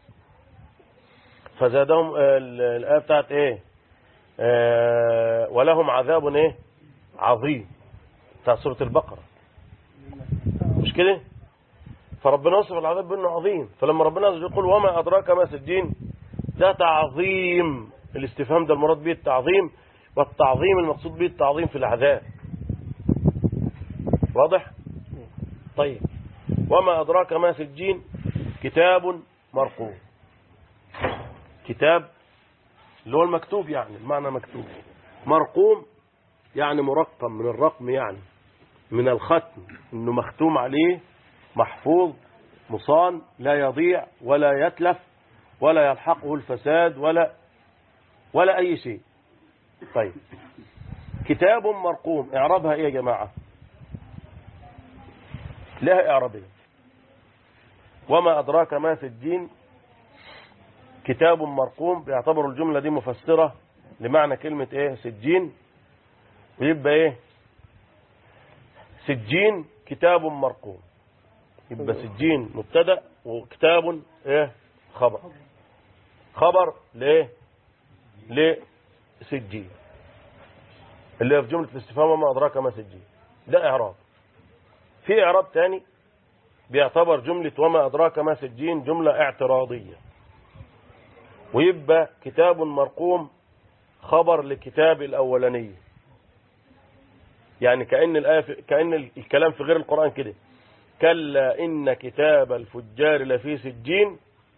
فزادهم آه، ال- الآية بتاعت ايه آه، ولهم عذاب ايه عظيم بتاع سورة البقرة مش كده فربنا وصف العذاب بانه عظيم فلما ربنا عز وجل يقول وما ادراك ما سجين ده تعظيم الاستفهام ده المراد به التعظيم والتعظيم المقصود به التعظيم في العذاب واضح طيب وما ادراك ما سجين كتاب مرقوم كتاب اللي هو المكتوب يعني المعنى مكتوب مرقوم يعني مرقم من الرقم يعني من الختم انه مختوم عليه محفوظ مصان لا يضيع ولا يتلف ولا يلحقه الفساد ولا ولا اي شيء طيب كتاب مرقوم اعرابها ايه يا جماعه لها اعرابيه وما ادراك ما سجين كتاب مرقوم بيعتبر الجمله دي مفسره لمعنى كلمه ايه سجين ويبقى ايه سجين كتاب مرقوم يبقى سجين مبتدا وكتاب ايه خبر خبر ليه لسجين اللي هي في جمله الاستفهام وما ادراك ما سجين ده اعراب في اعراب تاني بيعتبر جمله وما ادراك ما سجين جمله اعتراضيه ويبقى كتاب مرقوم خبر لكتاب الاولانيه يعني كأن الآية في كأن الكلام في غير القرآن كده كلا إن كتاب الفجار لفي سجين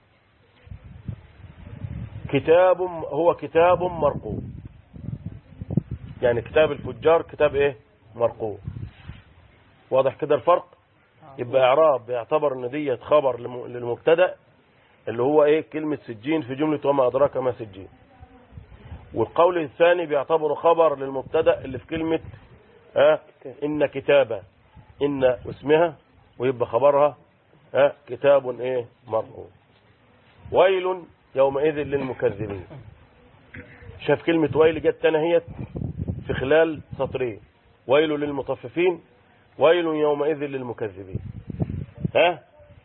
كتاب هو كتاب مرقوم يعني كتاب الفجار كتاب ايه مرقوم واضح كده الفرق يبقى اعراب بيعتبر ان ديت خبر لم- للمبتدا اللي هو ايه كلمة سجين في جملة وما ادراك ما سجين والقول الثاني بيعتبره خبر للمبتدا اللي في كلمة ها إن كتابة إن اسمها ويبقى خبرها ها كتاب إيه مرقوم ويل يومئذ للمكذبين شاف كلمة ويل جت تنهيت في خلال سطرين ويل للمطففين ويل يومئذ للمكذبين ها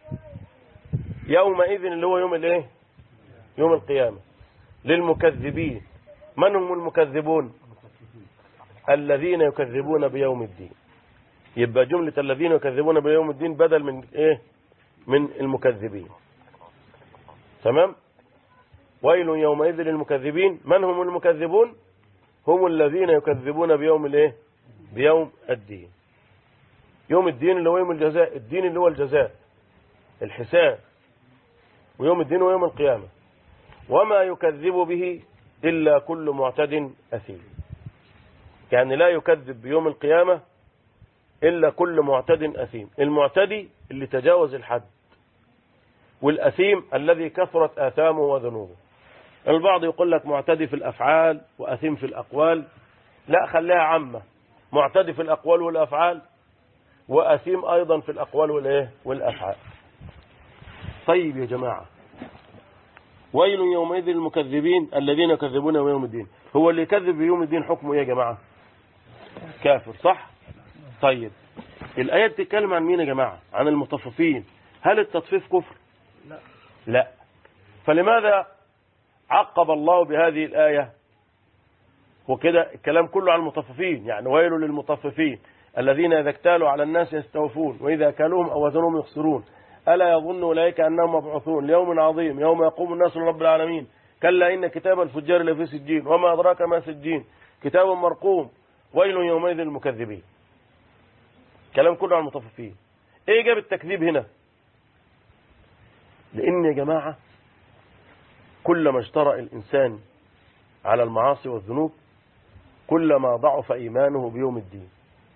يومئذ اللي هو يوم الايه يوم القيامة للمكذبين من هم المكذبون الذين يكذبون بيوم الدين يبقى جملة الذين يكذبون بيوم الدين بدل من ايه من المكذبين تمام ويل يومئذ للمكذبين من هم المكذبون هم الذين يكذبون بيوم الايه بيوم الدين يوم الدين اللي هو يوم الجزاء الدين اللي هو الجزاء الحساب ويوم الدين ويوم القيامة وما يكذب به إلا كل معتد أثيم يعني لا يكذب بيوم القيامة إلا كل معتد أثيم المعتدي اللي تجاوز الحد والأثيم الذي كثرت آثامه وذنوبه البعض يقول لك معتدي في الأفعال وأثيم في الأقوال لا خليها عامة معتدي في الأقوال والأفعال وأثيم أيضا في الأقوال والإيه والأفعال طيب يا جماعة ويل يومئذ للمكذبين الذين يكذبون يوم الدين هو اللي يكذب بيوم الدين حكمه ايه يا جماعة كافر صح طيب الآية بتتكلم عن مين يا جماعة عن المطففين هل التطفيف كفر لا لا فلماذا عقب الله بهذه الآية وكده الكلام كله عن المطففين يعني ويل للمطففين الذين إذا اكتالوا على الناس يستوفون وإذا كالوهم أو وزنهم يخسرون ألا يظن أولئك أنهم مبعوثون ليوم عظيم يوم يقوم الناس لرب العالمين كلا إن كتاب الفجار لفي سجين وما أدراك ما سجين كتاب مرقوم ويل يومئذ للمكذبين كلام كله عن المطففين ايه جاب التكذيب هنا لان يا جماعة كلما اشترأ الانسان على المعاصي والذنوب كلما ضعف ايمانه بيوم الدين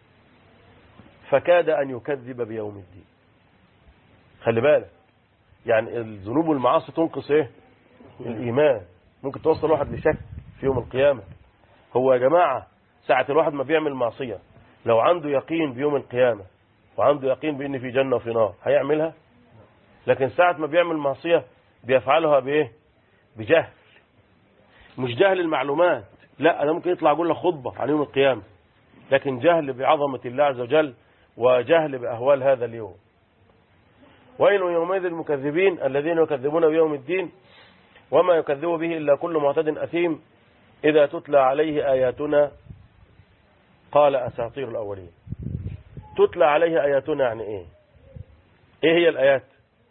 فكاد ان يكذب بيوم الدين خلي بالك يعني الذنوب والمعاصي تنقص ايه الايمان ممكن توصل واحد لشك في يوم القيامة هو يا جماعة ساعة الواحد ما بيعمل معصية لو عنده يقين بيوم القيامة وعنده يقين بأن في جنة وفي نار هيعملها لكن ساعة ما بيعمل معصية بيفعلها بإيه بجهل مش جهل المعلومات لا أنا ممكن يطلع أقول لك خطبة عن يوم القيامة لكن جهل بعظمة الله عز وجل وجهل بأهوال هذا اليوم ويل يومئذ المكذبين الذين يكذبون بيوم الدين وما يكذب به إلا كل معتد أثيم إذا تتلى عليه آياتنا قال أساطير الأولين تتلى عليه آياتنا يعني إيه إيه هي الآيات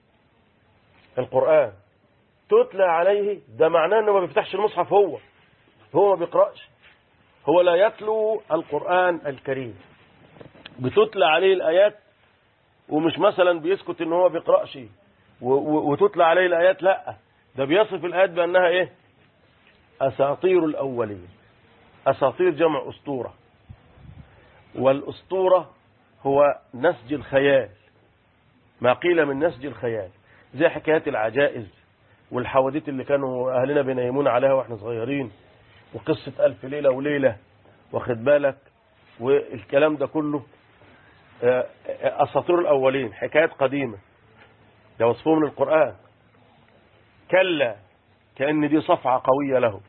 القرآن تتلى عليه ده معناه أنه ما بيفتحش المصحف هو هو ما بيقرأش هو لا يتلو القرآن الكريم بتتلى عليه الآيات ومش مثلا بيسكت ان هو بيقرأش وتتلى عليه الآيات لا ده بيصف الآيات بأنها إيه أساطير الأولين أساطير جمع أسطورة والأسطورة هو نسج الخيال ما قيل من نسج الخيال زي حكايات العجائز والحواديت اللي كانوا أهلنا بينيمون عليها وإحنا صغيرين وقصة ألف ليلة وليلة واخد بالك والكلام ده كله أساطير الأولين حكايات قديمة ده وصفه من القرآن كلا كأن دي صفعة قوية له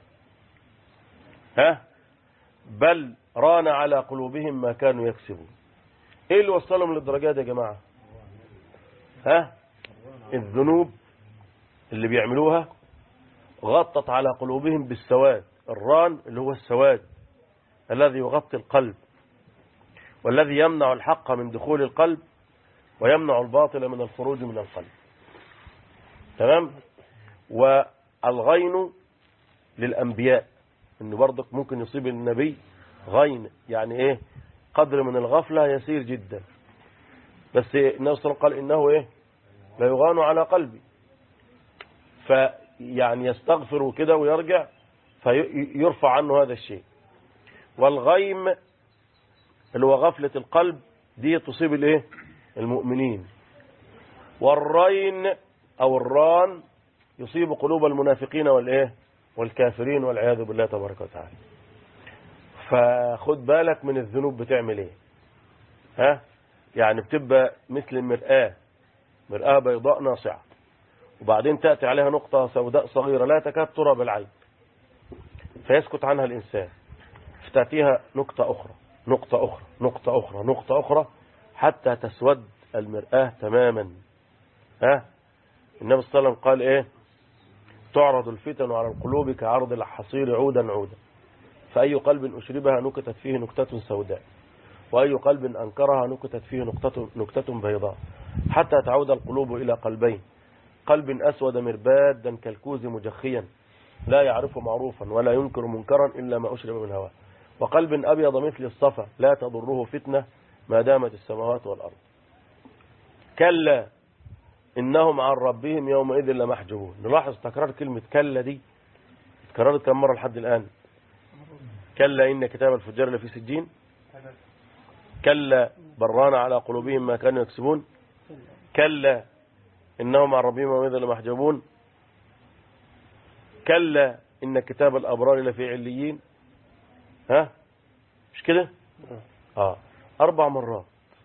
ها بل ران على قلوبهم ما كانوا يكسبون ايه اللي وصلهم للدرجات يا جماعة ها الذنوب اللي بيعملوها غطت على قلوبهم بالسواد الران اللي هو السواد الذي يغطي القلب والذي يمنع الحق من دخول القلب ويمنع الباطل من الخروج من القلب تمام والغين للأنبياء انه برضك ممكن يصيب النبي غين يعني ايه قدر من الغفلة يسير جدا بس النبي صلى الله عليه وسلم قال انه ايه لا يغان على قلبي فيعني يستغفر كده ويرجع فيرفع عنه هذا الشيء والغيم اللي هو غفلة القلب دي تصيب الايه المؤمنين والرين او الران يصيب قلوب المنافقين والايه والكافرين والعياذ بالله تبارك وتعالى فخد بالك من الذنوب بتعمل ايه ها يعني بتبقى مثل المرآة مرآة بيضاء ناصعة وبعدين تأتي عليها نقطة سوداء صغيرة لا تكاد ترى بالعين فيسكت عنها الإنسان فتأتيها نقطة أخرى نقطة أخرى نقطة أخرى نقطة أخرى حتى تسود المرآة تماما ها النبي صلى الله عليه وسلم قال إيه تعرض الفتن على القلوب كعرض الحصير عودا عودا فأي قلب أشربها نكتت فيه نكتة سوداء وأي قلب أنكرها نكتت فيه نكتة, نكتة بيضاء حتى تعود القلوب إلى قلبين قلب أسود مربادا كالكوز مجخيا لا يعرف معروفا ولا ينكر منكرا إلا ما أشرب من هواه وقلب أبيض مثل الصفا لا تضره فتنة ما دامت السماوات والأرض كلا إنهم عن ربهم يومئذ لمحجوبون نلاحظ تكرار كلمة كلا دي تكررت كم مرة لحد الآن كلا إن كتاب الفجار لفي سجين كلا بران على قلوبهم ما كانوا يكسبون كلا إنهم عن ربهم وإذا لمحجوبون كلا إن كتاب الأبرار لفي عليين ها مش كده آه أربع مرات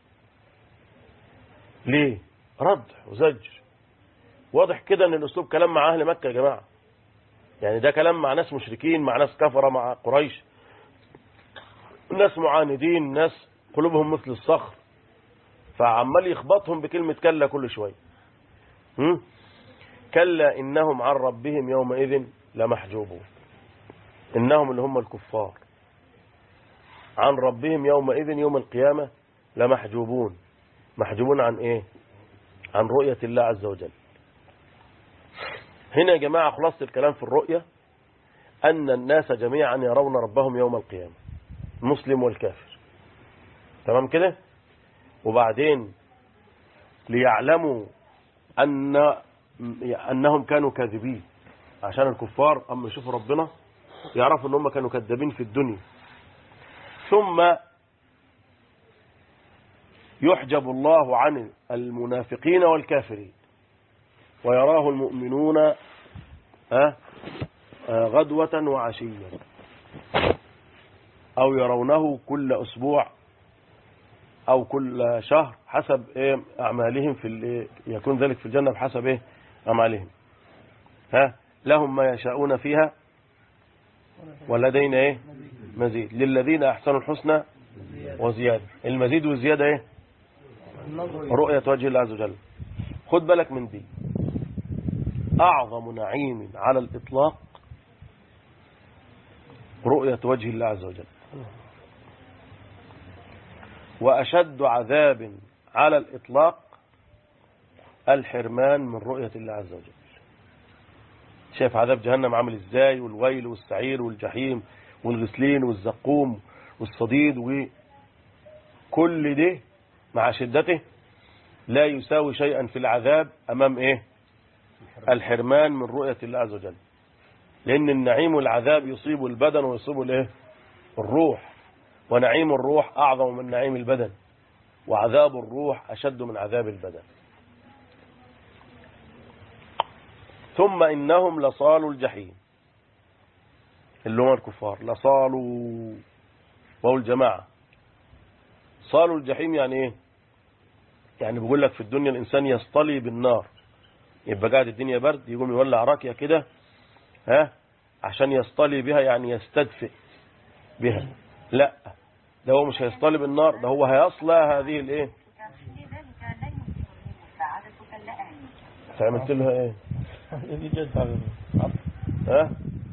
ليه رد وزجر واضح كده ان الاسلوب كلام مع اهل مكة يا جماعة يعني ده كلام مع ناس مشركين مع ناس كفرة مع قريش ناس معاندين ناس قلوبهم مثل الصخر فعمال يخبطهم بكلمة كلا كل شوية هم؟ كلا إنهم عن ربهم يومئذ لمحجوبون إنهم اللي هم الكفار عن ربهم يومئذ يوم القيامة لمحجوبون محجوبون عن إيه عن رؤية الله عز وجل هنا يا جماعة خلاصة الكلام في الرؤية أن الناس جميعا يرون ربهم يوم القيامة المسلم والكافر تمام كده وبعدين ليعلموا أن أنهم كانوا كاذبين عشان الكفار أما يشوفوا ربنا يعرفوا أنهم كانوا كذابين في الدنيا ثم يحجب الله عن المنافقين والكافرين ويراه المؤمنون آه، آه، غدوة وعشيا أو يرونه كل أسبوع أو كل شهر حسب إيه أعمالهم في ال- يكون ذلك في الجنة بحسب إيه أعمالهم ها لهم ما يشاءون فيها ولدينا إيه مزيد للذين أحسنوا الحسنى وزيادة المزيد والزيادة إيه رؤية وجه الله عز وجل خد بالك من دي أعظم نعيم على الإطلاق رؤية وجه الله عز وجل وأشد عذاب على الإطلاق الحرمان من رؤية الله عز وجل شايف عذاب جهنم عامل ازاي والويل والسعير والجحيم والغسلين والزقوم والصديد وكل ده مع شدته لا يساوي شيئا في العذاب أمام إيه الحرمان من رؤية الله عز وجل لأن النعيم والعذاب يصيب البدن ويصيب الإيه الروح ونعيم الروح أعظم من نعيم البدن وعذاب الروح أشد من عذاب البدن ثم إنهم لصالوا الجحيم اللي هم الكفار لصالوا وهو الجماعة صالوا الجحيم يعني ايه يعني بيقول لك في الدنيا الإنسان يصطلي بالنار يبقى قاعد الدنيا برد يقوم يولع راكية كده ها عشان يصطلي بها يعني يستدفئ بها لا ده هو مش هيصطلي بالنار ده هو هيصلى هذه الايه عملت لها ايه ها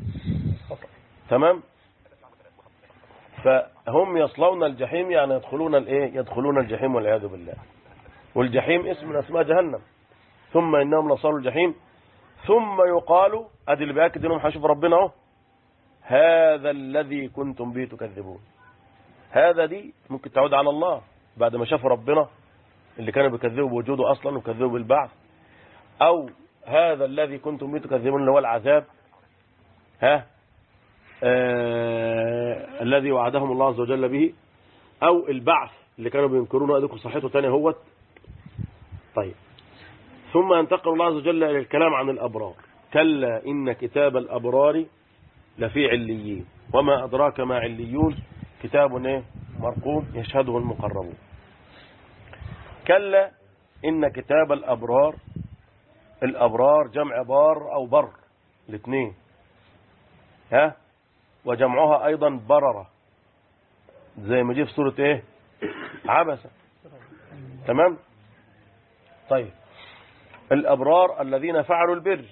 تمام فهم يصلون الجحيم يعني يدخلون الايه يدخلون الجحيم والعياذ بالله والجحيم اسم من اسماء جهنم ثم انهم لصالوا الجحيم ثم يقال ادي اللي بياكد انهم هيشوفوا ربنا اهو هذا الذي كنتم به تكذبون هذا دي ممكن تعود على الله بعد ما شافوا ربنا اللي كانوا بيكذبوا بوجوده اصلا وكذبوا بالبعث او هذا الذي كنتم به تكذبون اللي هو العذاب ها آه الذي وعدهم الله عز وجل به او البعث اللي كانوا بينكرونه اديكم صحته تاني هوت طيب ثم ينتقل الله عز وجل الى الكلام عن الابرار كلا ان كتاب الابرار لفي عليين وما ادراك ما عليون كتاب ايه مرقوم يشهده المقربون كلا ان كتاب الابرار الابرار جمع بار او بر الاثنين ها وجمعها ايضا بررة زي ما جه في سورة ايه عبسة تمام طيب الابرار الذين فعلوا البر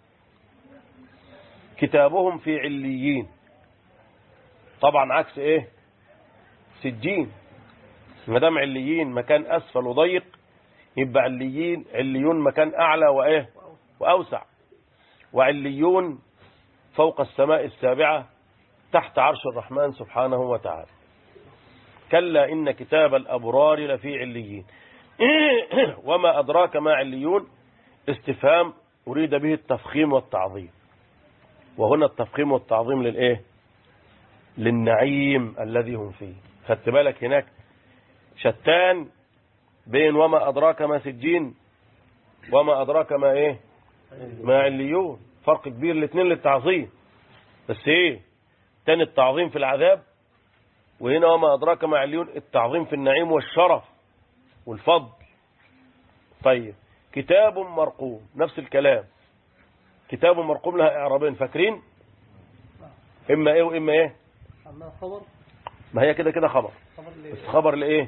كتابهم في عليين طبعا عكس ايه سجين ما دام عليين مكان اسفل وضيق يبقى عليين عليون مكان اعلى وايه واوسع وعليون فوق السماء السابعة تحت عرش الرحمن سبحانه وتعالى كلا إن كتاب الأبرار لفي عليين وما أدراك ما عليون استفهام أريد به التفخيم والتعظيم وهنا التفخيم والتعظيم للإيه للنعيم الذي هم فيه خدت بالك هناك شتان بين وما أدراك ما سجين وما أدراك ما إيه ما عليون فرق كبير الاثنين للتعظيم بس إيه تاني التعظيم في العذاب وهنا وما أدراك ما عليون التعظيم في النعيم والشرف والفضل طيب كتاب مرقوم نفس الكلام كتاب مرقوم لها إعرابين فاكرين إما إيه وإما إيه عندها خبر ما هي كده كده خبر خبر بس خبر لإيه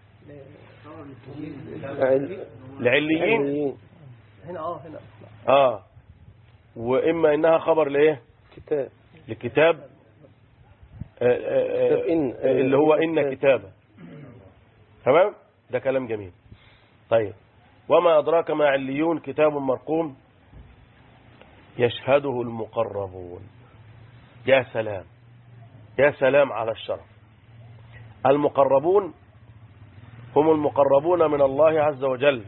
لعليين هنا اه هنا آه وإما إنها خبر لإيه كتاب لكتاب آه، آه، كتاب إن. آه، اللي هو إن كتابة تمام ده كلام جميل طيب وما أدراك ما عليون كتاب مرقوم يشهده المقربون يا سلام يا سلام على الشرف المقربون هم المقربون من الله عز وجل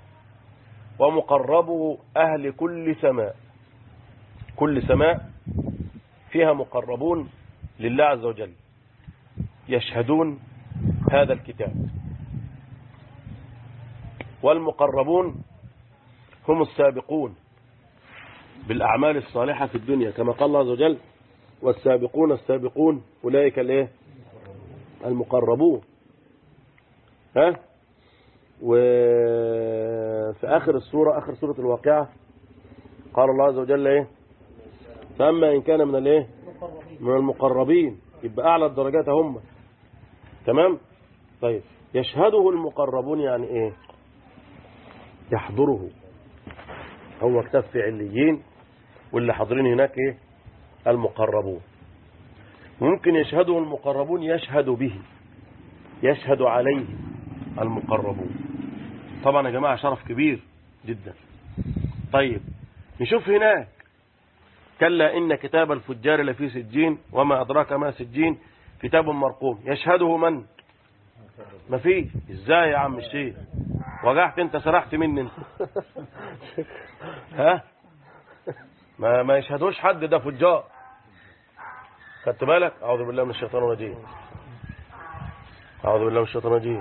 ومقربو أهل كل سماء كل سماء فيها مقربون لله عز وجل يشهدون هذا الكتاب والمقربون هم السابقون بالأعمال الصالحة في الدنيا كما قال الله عز وجل والسابقون السابقون أولئك الايه المقربون ها وفي آخر السورة آخر سورة الواقعة قال الله عز وجل ايه فأما إن كان من الايه من المقربين يبقى أعلى الدرجات هم تمام طيب يشهده المقربون يعني ايه يحضره هو كتاب في عليين واللي حاضرين هناك ايه المقربون ممكن يشهده المقربون يشهد به يشهد عليه المقربون طبعا يا جماعة شرف كبير جدا طيب نشوف هناك كلا إن كتاب الفجار لفي سجين وما أدراك ما سجين كتاب مرقوم يشهده من ما فيه ازاي يا عم الشيخ وجعت انت سرحت مني انت ها ما ما يشهدوش حد ده فجار خدت بالك اعوذ بالله من الشيطان الرجيم اعوذ بالله من الشيطان الرجيم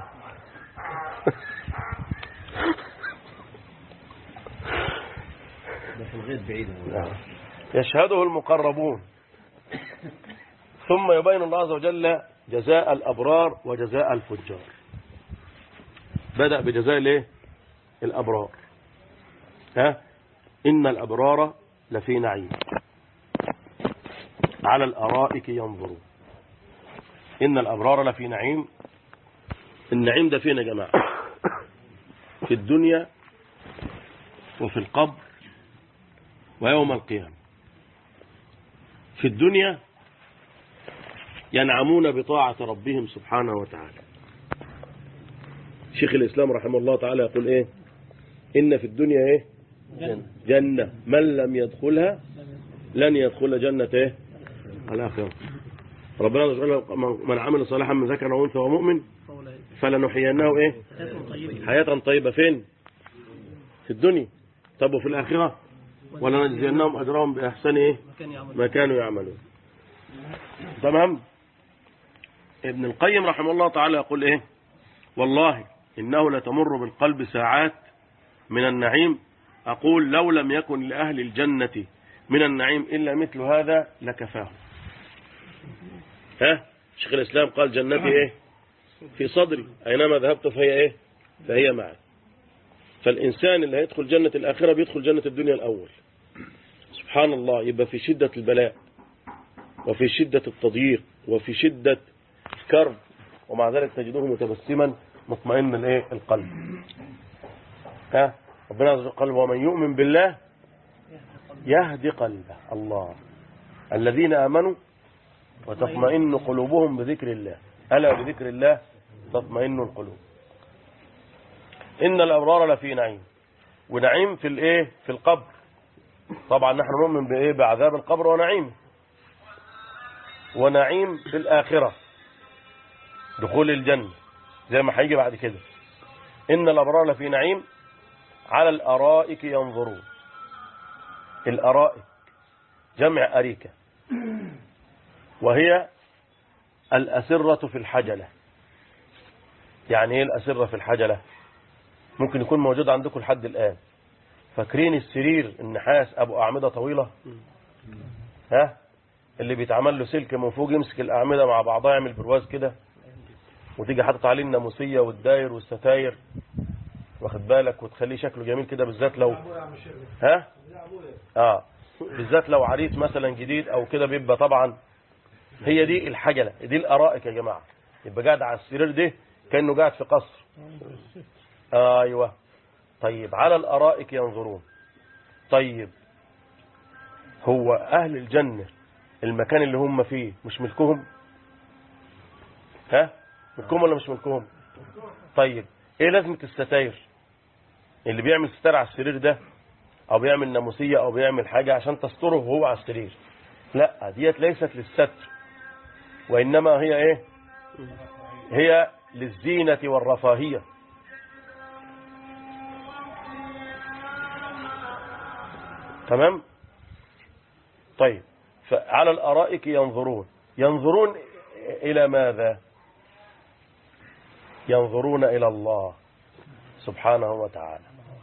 نعم. يشهده المقربون ثم يبين الله عز وجل جزاء الأبرار وجزاء الفجار بدأ بجزاء الايه الأبرار ها إن الأبرار لفي نعيم على الأرائك ينظرون إن الأبرار لفي نعيم النعيم ده فين يا جماعة في الدنيا وفي القبر ويوم القيامة في الدنيا ينعمون بطاعة ربهم سبحانه وتعالى شيخ الإسلام رحمه الله تعالى يقول إيه إن في الدنيا إيه جنة. جنة من لم يدخلها لن يدخل جنة إيه الآخرة ربنا عز وجل من عمل صالحا من ذكر أو أنثى ومؤمن فأولئك فلنحيينه إيه حياة طيبة حياة طيبة فين في الدنيا طب وفي الآخرة ولنجزينهم أجرهم بأحسن إيه مكان يعمل ما كانوا يعملون تمام ابن القيم رحمه الله تعالى يقول ايه والله انه لتمر بالقلب ساعات من النعيم اقول لو لم يكن لاهل الجنة من النعيم الا مثل هذا لكفاه ها شيخ الاسلام قال جنتي ايه في صدري اينما ذهبت فهي ايه فهي معي فالانسان اللي هيدخل جنة الاخرة بيدخل جنة الدنيا الاول سبحان الله يبقى في شدة البلاء وفي شدة التضييق وفي شدة الكرب ومع ذلك تجده متبسما مطمئن الايه القلب ها ربنا عز وجل قال ومن يؤمن بالله يهدي قلبه الله الذين آمنوا وتطمئن قلوبهم بذكر الله ألا بذكر الله تطمئن القلوب إن الأبرار لفي نعيم ونعيم في الايه في القبر طبعا نحن نؤمن بايه بعذاب القبر ونعيمه ونعيم في الآخرة دخول الجنة زي ما هيجي بعد كده إن الأبرار لفي نعيم على الأرائك ينظرون الأرائك جمع أريكة وهي الأسرة في الحجلة يعني ايه الأسرة في الحجلة ممكن يكون موجود عندكم لحد الآن فاكرين السرير النحاس أبو أعمدة طويلة ها اللي بيتعمل له سلك من فوق يمسك الأعمدة مع بعضها يعمل برواز كده وتيجي حاطط عليه الناموسية والداير والستاير واخد بالك وتخليه شكله جميل كده بالذات لو ها اه بالذات لو عريس مثلا جديد او كده بيبقى طبعا هي دي الحجلة دي الارائك يا جماعة يبقى قاعد على السرير ده كأنه قاعد في قصر ايوه طيب على الارائك ينظرون طيب هو اهل الجنة المكان اللي هم فيه مش ملكهم ها ملكهم ولا مش ملكهم طيب ايه لازمة الستاير اللي بيعمل ستار على السرير ده او بيعمل ناموسية او بيعمل حاجة عشان تستره وهو على السرير لا ديت ليست للستر وانما هي ايه هي للزينة والرفاهية تمام طيب فعلى الارائك ينظرون ينظرون الى ماذا ينظرون الى الله سبحانه وتعالى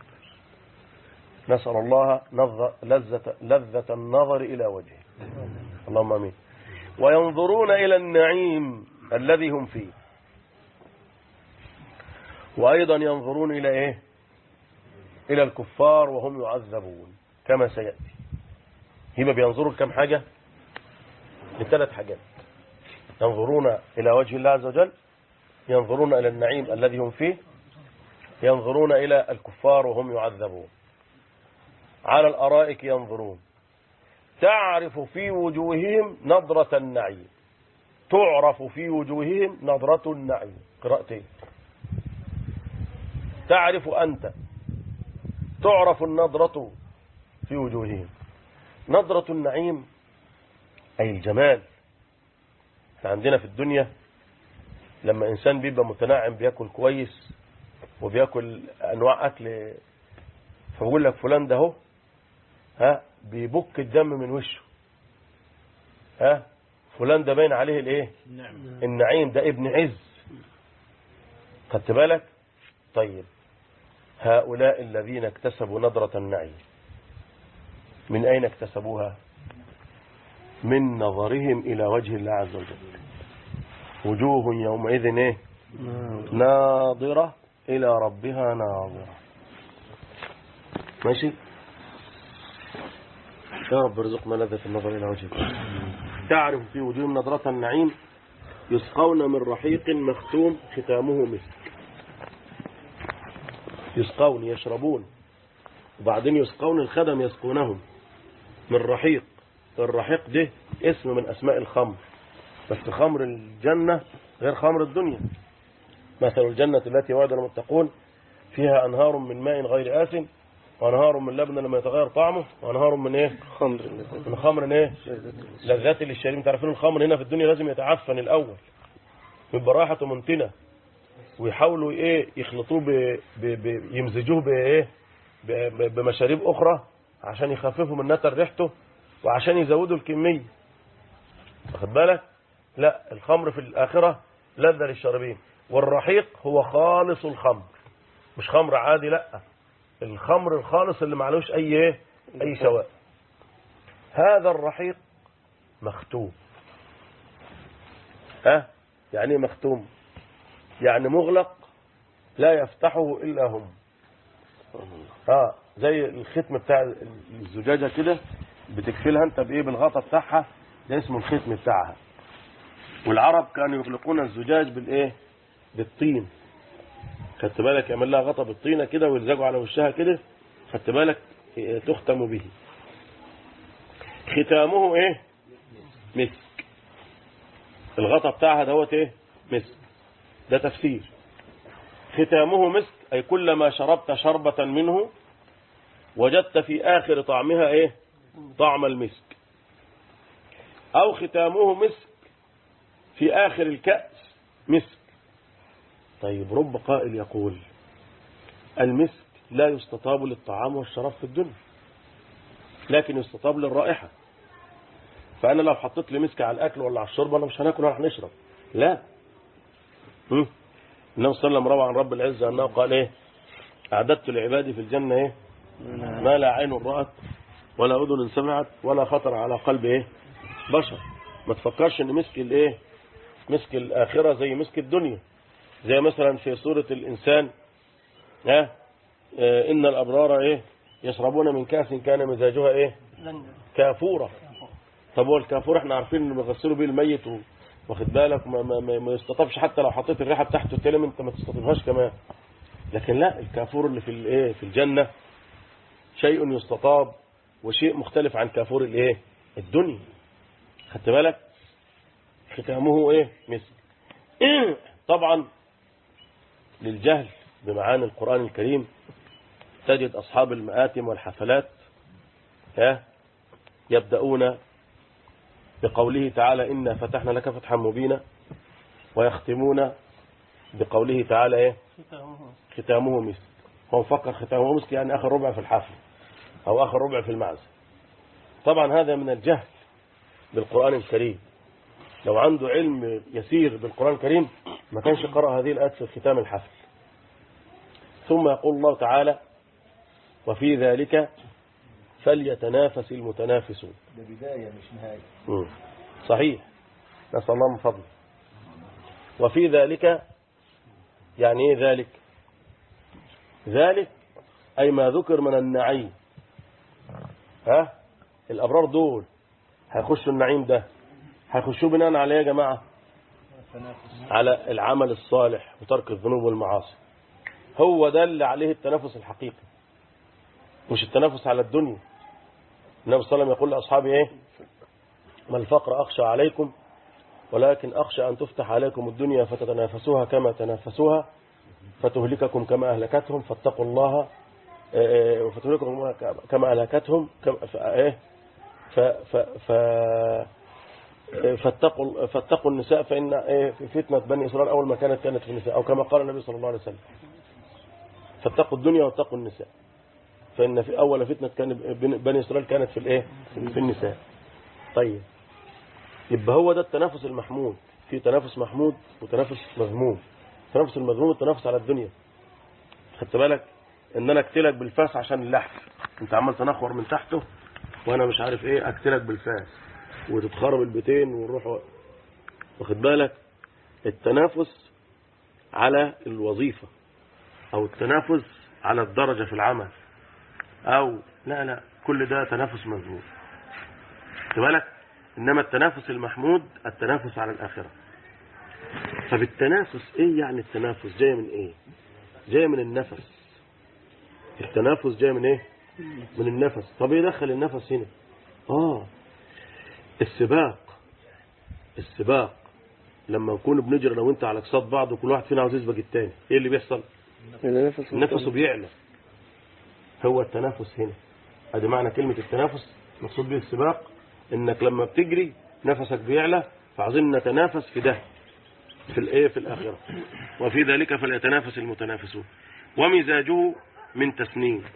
نسأل الله نظر لذة, لذة النظر إلى وجهه اللهم امين وينظرون إلى النعيم الذي هم فيه وأيضا ينظرون إلى إيه إلى الكفار وهم يعذبون كما سيأتي هما بينظروا لكم حاجة لثلاث حاجات ينظرون إلى وجه الله عز وجل ينظرون إلى النعيم الذي هم فيه ينظرون إلى الكفار وهم يعذبون على الأرائك ينظرون تعرف في وجوههم نظرة النعيم تعرف في وجوههم نظرة النعيم قراءتين تعرف أنت تعرف النظرة في وجوههم نظرة النعيم أي الجمال احنا عندنا في الدنيا لما إنسان بيبقى متنعم بياكل كويس وبياكل أنواع أكل فبقول لك فلان ده هو ها بيبك الدم من وشه ها فلان ده باين عليه الايه النعيم ده ابن عز خدت بالك طيب هؤلاء الذين اكتسبوا نظرة النعيم من أين اكتسبوها من نظرهم إلى وجه الله عز وجل وجوه يومئذ ايه ناظرة إلى ربها ناظرة ماشي يا رب ارزقنا لذة النظر إلى وجهك تعرف في وجوههم نظرة النعيم يسقون من رحيق مختوم ختامه مسك يسقون يشربون وبعدين يسقون الخدم يسقونهم من رحيق الرحيق ده اسم من أسماء الخمر بس خمر الجنة غير خمر الدنيا مثل الجنة التي وعد المتقون فيها أنهار من ماء غير آسن وأنهار من لبن لما يتغير طعمه وأنهار من إيه خمر من خمر إيه لذات للشاربين تعرفين الخمر هنا في الدنيا لازم يتعفن الأول يبقى راحته منتنة ويحاولوا إيه يخلطوه ب... ب... ب... يمزجوه بإيه ب... ب... بمشاريب أخرى عشان يخففوا من نتر ريحته وعشان يزودوا الكمية واخد بالك لا الخمر في الآخرة لذة للشاربين والرحيق هو خالص الخمر مش خمر عادي لا الخمر الخالص اللي معلوش اي ايه اي سواء هذا الرحيق مختوم ها يعني ايه مختوم يعني مغلق لا يفتحه الا هم اه زي الختم بتاع الزجاجة كده بتكفلها انت بايه بالغطا بتاعها ده اسمه الختم بتاعها والعرب كانوا يغلقون الزجاج بالايه بالطين خدت بالك يعمل لها غطا بالطينه كده ويلزقوا على وشها كده خدت بالك إيه، تختم به ختامه ايه مسك الغطا بتاعها دوت ايه مسك ده تفسير ختامه مسك اي كلما شربت شربة منه وجدت في اخر طعمها ايه طعم المسك او ختامه مسك في اخر الكأس مسك طيب رب قائل يقول المسك لا يستطاب للطعام والشراب في الدنيا لكن يستطاب للرائحة فأنا لو حطيت لي مسك على الأكل ولا على الشرب أنا مش هناكل ولا هنشرب لا هم؟ النبي صلى الله عليه وسلم روى عن رب العزة أنه قال إيه أعددت لعبادي في الجنة إيه ما لا عين رأت ولا أذن سمعت ولا خطر على قلب إيه بشر ما تفكرش إن مسك الإيه مسك الآخرة زي مسك الدنيا زي مثلا في سورة الإنسان ها آه، إن الأبرار إيه يشربون من كأس كان مزاجها إيه لن كافورة طب هو الكافور احنا عارفين انه بيغسلوا بيه الميت و- واخد بالك ما, ما, ما, ما يستطابش حتى لو حطيت الريحه بتاعته تلم انت ما تستطيبهاش كمان لكن لا الكافور اللي في الايه في الجنه شيء يستطاب وشيء مختلف عن كافور الايه الدنيا خدت بالك ختامه ايه مسك طبعا للجهل بمعاني القرآن الكريم تجد أصحاب المآتم والحفلات ها يبدأون بقوله تعالى إنا فتحنا لك فتحا مبينا ويختمون بقوله تعالى إيه ختامه ختامه مسك هو مفكر ختامه مسك يعني آخر ربع في الحفل أو آخر ربع في المعزة طبعا هذا من الجهل بالقرآن الكريم لو عنده علم يسير بالقرآن الكريم ما كانش قرأ هذه الآيات في ختام الحفل ثم يقول الله تعالى وفي ذلك فليتنافس المتنافسون ده بداية مش نهاية مم. صحيح نسأل الله من فضله وفي ذلك يعني ايه ذلك ذلك أي ما ذكر من النعيم ها الأبرار دول هيخشوا النعيم ده هيخشوا بناء على ايه يا جماعة على العمل الصالح وترك الذنوب والمعاصي هو ده اللي عليه التنافس الحقيقي مش التنافس على الدنيا النبي صلى الله عليه وسلم يقول لأصحابه ايه ما الفقر أخشى عليكم ولكن أخشى أن تفتح عليكم الدنيا فتتنافسوها كما تنافسوها فتهلككم كما أهلكتهم فاتقوا الله آه، آه، فتهلككم كما أهلكتهم كما- ف- إيه؟ ف- ف- ف- آه، فاتقوا فاتقوا النساء فإن إيه، في فتنة بني إسرائيل أول ما كانت كانت في النساء أو كما قال النبي صلى الله عليه وسلم فاتقوا الدنيا واتقوا النساء فإن في أول فتنة كان بني إسرائيل كانت في الإيه في النساء طيب يبقى هو ده التنافس المحمود في تنافس محمود وتنافس مذموم التنافس المذموم التنافس على الدنيا خدت بالك ان انا اقتلك بالفاس عشان اللحم انت عمال تنخور من تحته وانا مش عارف ايه اقتلك بالفاس وتتخرب البيتين ونروح و- واخد بالك التنافس على الوظيفة او التنافس على الدرجة في العمل او لا لا كل ده تنافس مذموم خد بالك انما التنافس المحمود التنافس على الاخره فبالتنافس ايه يعني التنافس جاي من ايه جاي من النفس التنافس جاي من ايه من النفس طب ايه دخل النفس هنا اه السباق السباق لما نكون بنجري لو انت على قصاد بعض وكل واحد فينا عاوز يسبق التاني ايه اللي بيحصل نفسه بيعلى هو التنافس هنا ادي معنى كلمة التنافس مقصود به السباق انك لما بتجري نفسك بيعلى فعاوزين نتنافس في ده في الايه في الاخره وفي ذلك فليتنافس المتنافسون ومزاجه من تسنيم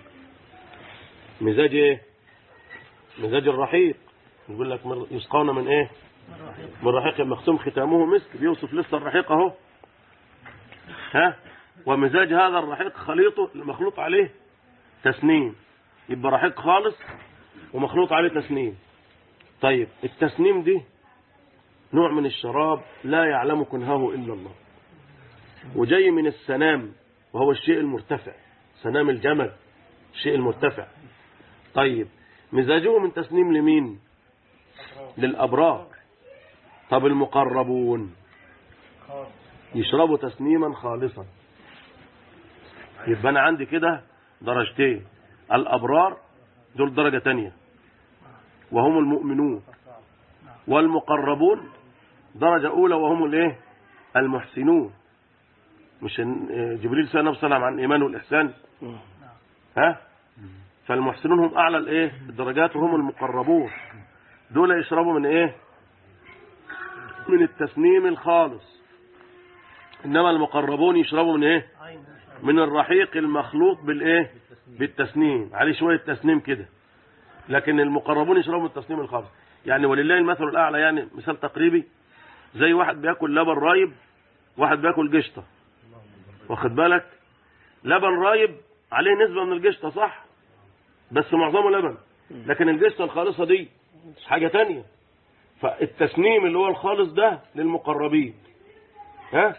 مزاج ايه مزاج الرحيق يقول لك مر- يسقون من ايه من رحيق مختوم ختامه مسك بيوصف لسه الرحيق اهو ها ومزاج هذا الرحيق خليطه مخلوط عليه تسنيم يبقى رحيق خالص ومخلوط عليه تسنيم طيب التسنيم دي نوع من الشراب لا يعلم كنهه إلا الله وجاي من السنام وهو الشيء المرتفع سنام الجمل الشيء المرتفع طيب مزاجه من تسنيم لمين للأبرار طب المقربون يشربوا تسنيما خالصا يبقى أنا عندي كده درجتين الأبرار دول درجة تانية وهم المؤمنون والمقربون درجة أولى وهم الايه المحسنون مش إن- جبريل سأل النبي صلى الله عليه وسلم عن الإيمان والإحسان ها فالمحسنون هم أعلى الايه الدرجات وهم المقربون دول يشربوا من ايه من التسنيم الخالص إنما المقربون يشربوا من ايه عين من الرحيق المخلوط بالايه بالتسنيم عليه شويه تسنيم كده لكن المقربون يشربوا من التسنيم الخالص يعني ولله المثل الاعلى يعني مثال تقريبي زي واحد بياكل لبن رايب واحد بياكل قشطه واخد بالك لبن رايب عليه نسبه من القشطه صح بس معظمه لبن لكن القشطه الخالصه دي حاجه تانية فالتسنيم اللي هو الخالص ده للمقربين ها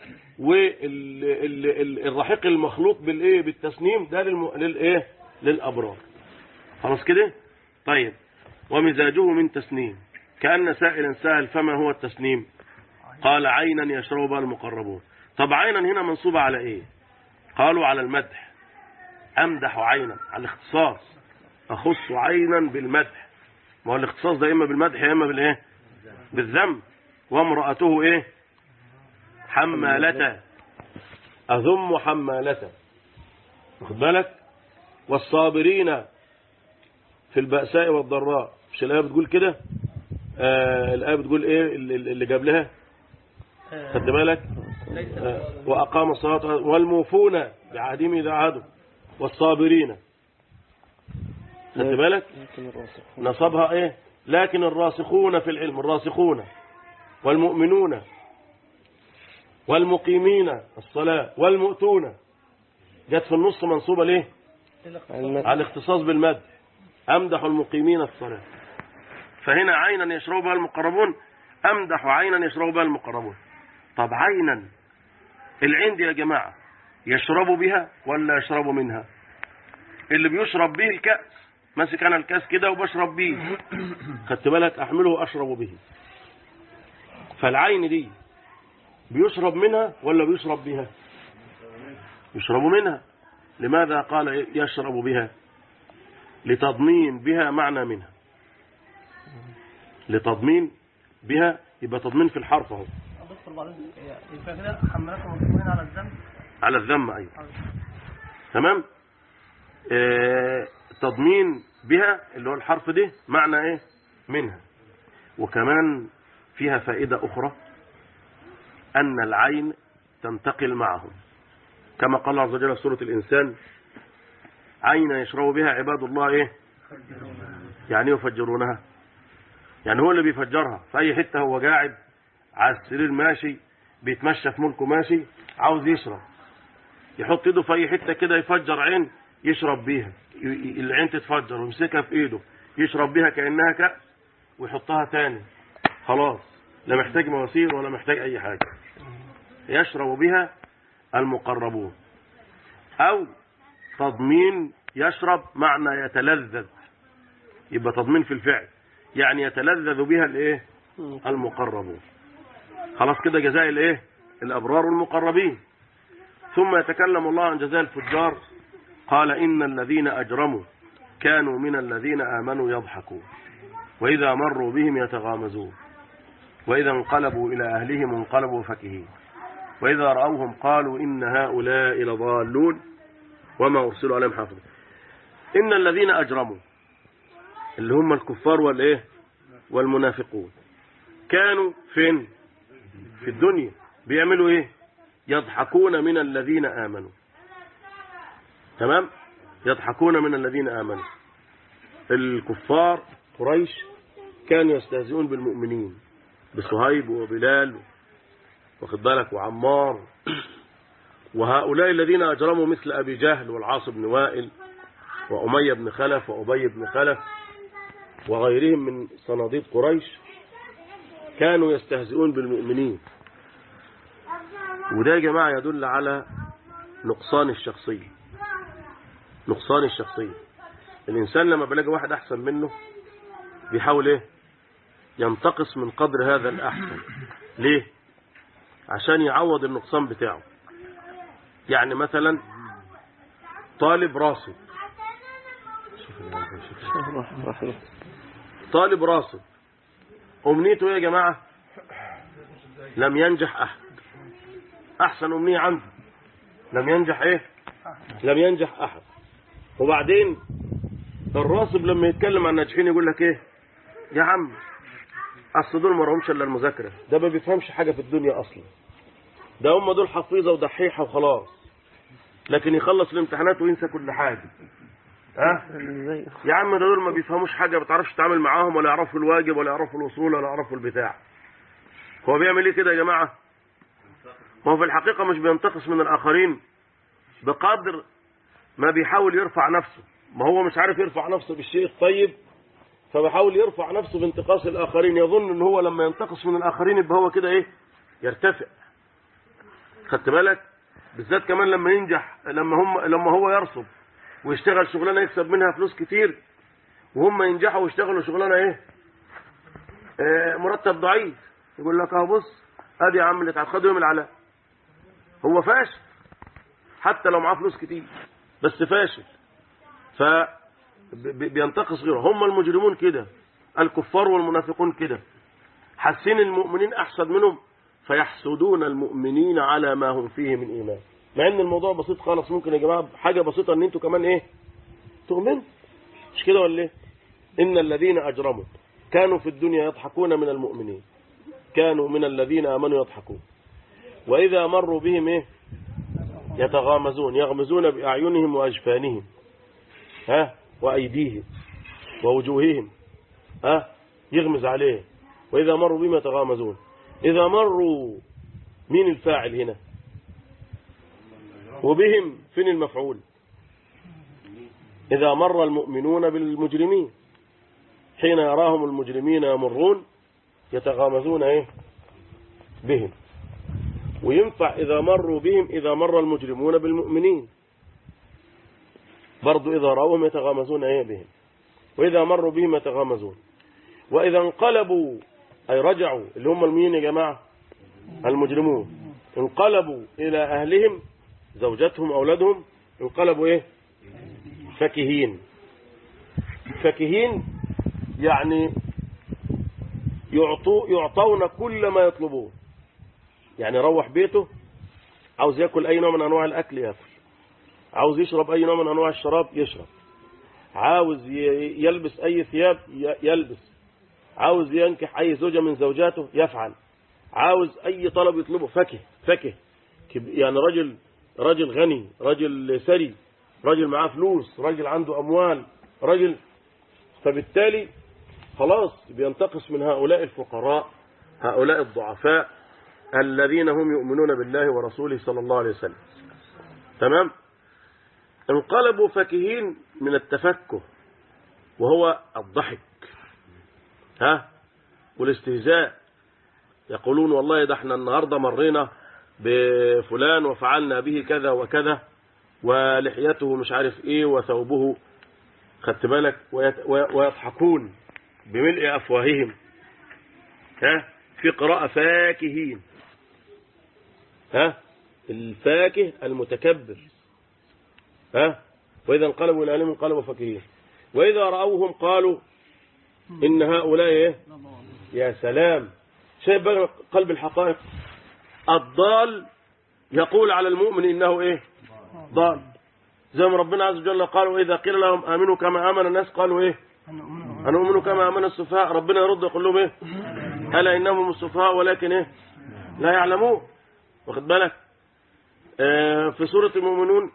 والرحيق المخلوط بالايه بالتسنيم ده للم... للايه للابرار خلاص كده طيب ومزاجه من تسنيم كأن سائلا سائل فما هو التسنيم قال عينا يشرب بها المقربون طب عينا هنا منصوبة على ايه قالوا على المدح امدح عينا على الاختصاص اخص عينا بالمدح ما هو الاختصاص ده اما بالمدح يا اما بالايه بالذم وامرأته ايه حمالة أذم حمالة واخد بالك والصابرين في البأساء والضراء مش الآية بتقول كده آه الآية بتقول إيه اللي اللي جاب لها خد بالك ليس آه وأقام الصلاة والموفون بعهدهم إذا عهدوا والصابرين خد بالك لكن الراسخ نصبها ايه لكن الراسخون في العلم الراسخون والمؤمنون والمقيمين الصلاة والمؤتون جت في النص منصوبة ليه المد على الاختصاص بالمد أمدح المقيمين الصلاة فهنا عينا يشرب بها المقربون أمدح عينا يشرب بها المقربون طب عينا العين دي يا جماعة يشرب بها ولا يشرب منها اللي بيشرب به الكأس ماسك أنا الكأس كده وبشرب بيه خدت بالك أحمله أشرب به فالعين دي بيشرب منها ولا بيشرب بها يشرب منها لماذا قال يشرب بها لتضمين بها معنى منها لتضمين بها يبقى تضمين في الحرف اهو دكتور بعدين يبقى كده حملكم مفهومين على الذنب على الذم ايوه تمام آه تضمين بها اللي هو الحرف ده معنى ايه منها وكمان فيها فائدة أخرى أن العين تنتقل معهم كما قال الله عز وجل في سورة الإنسان عين يشرب بها عباد الله إيه يعني يفجرونها يعني هو اللي بيفجرها في أي حتة هو قاعد على السرير ماشي بيتمشى في ملكه ماشي عاوز يشرب يحط ايده في اي حته كده يفجر عين يشرب بيها ي- ي- العين تتفجر ويمسكها في ايده يشرب بيها كانها كاس ويحطها تاني خلاص لا محتاج مواسير ولا محتاج اي حاجه يشرب بها المقربون او تضمين يشرب معنى يتلذذ يبقى تضمين في الفعل يعني يتلذذ بها الايه المقربون خلاص كده جزاء الايه الابرار المقربين ثم يتكلم الله عن جزاء الفجار قال إن الذين أجرموا كانوا من الذين آمنوا يضحكون وإذا مروا بهم يتغامزون وإذا انقلبوا إلى أهلهم انقلبوا فكهين وإذا رأوهم قالوا إن هؤلاء لضالون وما أرسلوا عليهم حافظ إن الذين أجرموا اللي هم الكفار والإيه والمنافقون كانوا فين في الدنيا بيعملوا إيه يضحكون من الذين آمنوا تمام يضحكون من الذين آمنوا الكفار قريش كانوا يستهزئون بالمؤمنين بصهيب وبلال واخد بالك وعمار وهؤلاء الذين أجرموا مثل أبي جهل والعاص بن وائل وأمية بن خلف وأبي بن خلف وغيرهم من صناديد قريش كانوا يستهزئون بالمؤمنين وده يا جماعة يدل على نقصان الشخصية نقصان الشخصية الإنسان لما بيلاقي واحد أحسن منه بيحاول إيه ينتقص من قدر هذا الأحسن ليه عشان يعوض النقصان بتاعه يعني مثلا طالب راصد طالب راصد أمنيته إيه يا جماعة لم ينجح أحد أحسن أمنية عنده لم ينجح إيه لم ينجح أحد وبعدين الراصب لما يتكلم عن الناجحين يقول لك إيه يا عم أصل دول ما لهمش إلا المذاكرة ده ما بيفهمش حاجة في الدنيا أصلا ده هم دول حفيظة ودحيحة وخلاص لكن يخلص الامتحانات وينسى كل حاجة ها يا عم ده دول ما بيفهموش حاجة ما بتعرفش تتعامل معاهم ولا يعرفوا الواجب ولا يعرفوا الوصول ولا يعرفوا البتاع هو بيعمل ايه كده يا جماعة ما هو في الحقيقة مش بينتقص من الآخرين بقدر ما بيحاول يرفع نفسه ما هو مش عارف يرفع نفسه بالشيء الطيب فبيحاول يرفع نفسه بانتقاص الآخرين يظن ان هو لما ينتقص من الآخرين يبقى هو كده ايه يرتفع خدت بالك بالذات كمان لما ينجح لما هم لما هو يرصد ويشتغل شغلانه يكسب منها فلوس كتير وهم ينجحوا ويشتغلوا شغلانه ايه آه مرتب ضعيف يقول لك اهو بص ادي يا عم اللي اتعقدوا يوم العلاء هو فاشل حتى لو معاه فلوس كتير بس فاشل ف ب- ب- بينتقص غيره هم المجرمون كده الكفار والمنافقون كده حاسين المؤمنين احسن منهم فيحسدون المؤمنين على ما هم فيه من ايمان مع ان الموضوع بسيط خالص ممكن يا جماعه حاجه بسيطه ان انتوا كمان ايه تؤمنوا مش كده ولا ايه ان الذين اجرموا كانوا في الدنيا يضحكون من المؤمنين كانوا من الذين امنوا يضحكون واذا مروا بهم ايه يتغامزون يغمزون باعينهم واجفانهم ها وايديهم ووجوههم ها يغمز عليه واذا مروا بهم يتغامزون اذا مروا مين الفاعل هنا وبهم فين المفعول إذا مر المؤمنون بالمجرمين حين يراهم المجرمين يمرون يتغامزون إيه بهم وينفع إذا مروا بهم إذا مر المجرمون بالمؤمنين برضو إذا رأوهم يتغامزون إيه بهم وإذا مروا بهم يتغامزون وإذا انقلبوا أي رجعوا اللي هم المين يا جماعة المجرمون انقلبوا إلى أهلهم زوجتهم أولادهم انقلبوا إيه فكهين فكهين يعني يعطوا يعطون كل ما يطلبون يعني يروح بيته عاوز ياكل اي نوع من انواع الاكل ياكل عاوز يشرب اي نوع من انواع الشراب يشرب عاوز ي- يلبس اي ثياب ي- يلبس عاوز ينكح اي زوجة من زوجاته يفعل عاوز اي طلب يطلبه فكه فكه كب- يعني رجل رجل غني رجل ثري رجل معاه فلوس رجل عنده اموال رجل فبالتالي خلاص بينتقص من هؤلاء الفقراء هؤلاء الضعفاء الذين هم يؤمنون بالله ورسوله صلى الله عليه وسلم تمام انقلبوا فكهين من التفكه وهو الضحك ها والاستهزاء يقولون والله ده احنا النهاردة مرينا بفلان وفعلنا به كذا وكذا ولحيته مش عارف ايه وثوبه خدت بالك ويت- ويضحكون بملء افواههم ها في قراءة فاكهين ها الفاكه المتكبر ها وإذا انقلبوا إلى أهلهم انقلبوا فاكهين وإذا رأوهم قالوا إن هؤلاء إيه يا سلام شايف بقى قلب الحقائق الضال يقول على المؤمن إنه إيه ضال زي ما ربنا عز وجل قال وإذا قيل لهم آمنوا كما آمن الناس قالوا إيه أنؤمن كما آمن السفهاء ربنا يرد يقول لهم إيه ألا إنهم السفهاء ولكن إيه لا يعلمون واخد بالك آه في سورة المؤمنون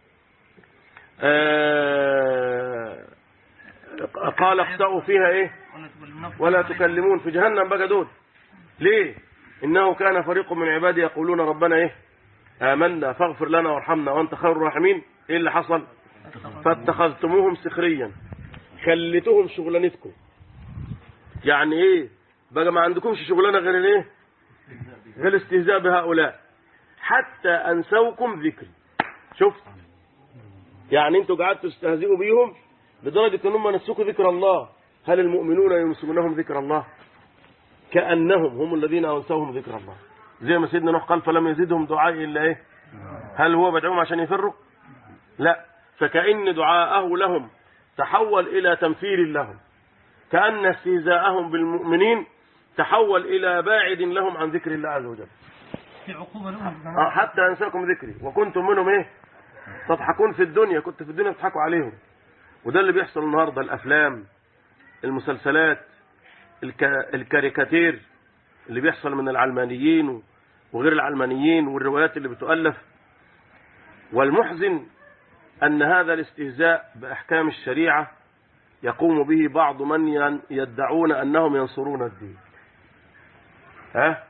آه قال اخسأوا فيها إيه ولا تكلمون في جهنم بقى دول ليه إنه كان فريق من عبادي يقولون ربنا إيه آمنا فاغفر لنا وارحمنا وأنت خير الراحمين إيه اللي حصل فاتخذتموهم سخريا خليتهم شغلانتكم يعني ايه بقى ما عندكمش شغلانه غير الايه غير الاستهزاء بهؤلاء حتى انسوكم ذكري شفت يعني انتوا قعدتوا تستهزئوا بيهم لدرجه ان هم نسوكوا ذكر الله هل المؤمنون ينسونهم ذكر الله كانهم هم الذين انسوهم ذكر الله زي ما سيدنا نوح قال فلم يزدهم دعائي الا ايه هل هو بدعوهم عشان يفروا لا فكأن دعاءه لهم تحول إلى تمثيل لهم كأن استهزاءهم بالمؤمنين تحول إلى باعد لهم عن ذكر الله عز وجل في عقوبة لهم آه، حتى أنساكم ذكري وكنتم منهم إيه تضحكون في الدنيا كنت في الدنيا تضحكوا عليهم وده اللي بيحصل النهاردة الأفلام المسلسلات الك... الكاريكاتير اللي بيحصل من العلمانيين وغير العلمانيين والروايات اللي بتؤلف والمحزن أن هذا الاستهزاء بأحكام الشريعة يقوم به بعض من ين- يدعون أنهم ينصرون الدين ها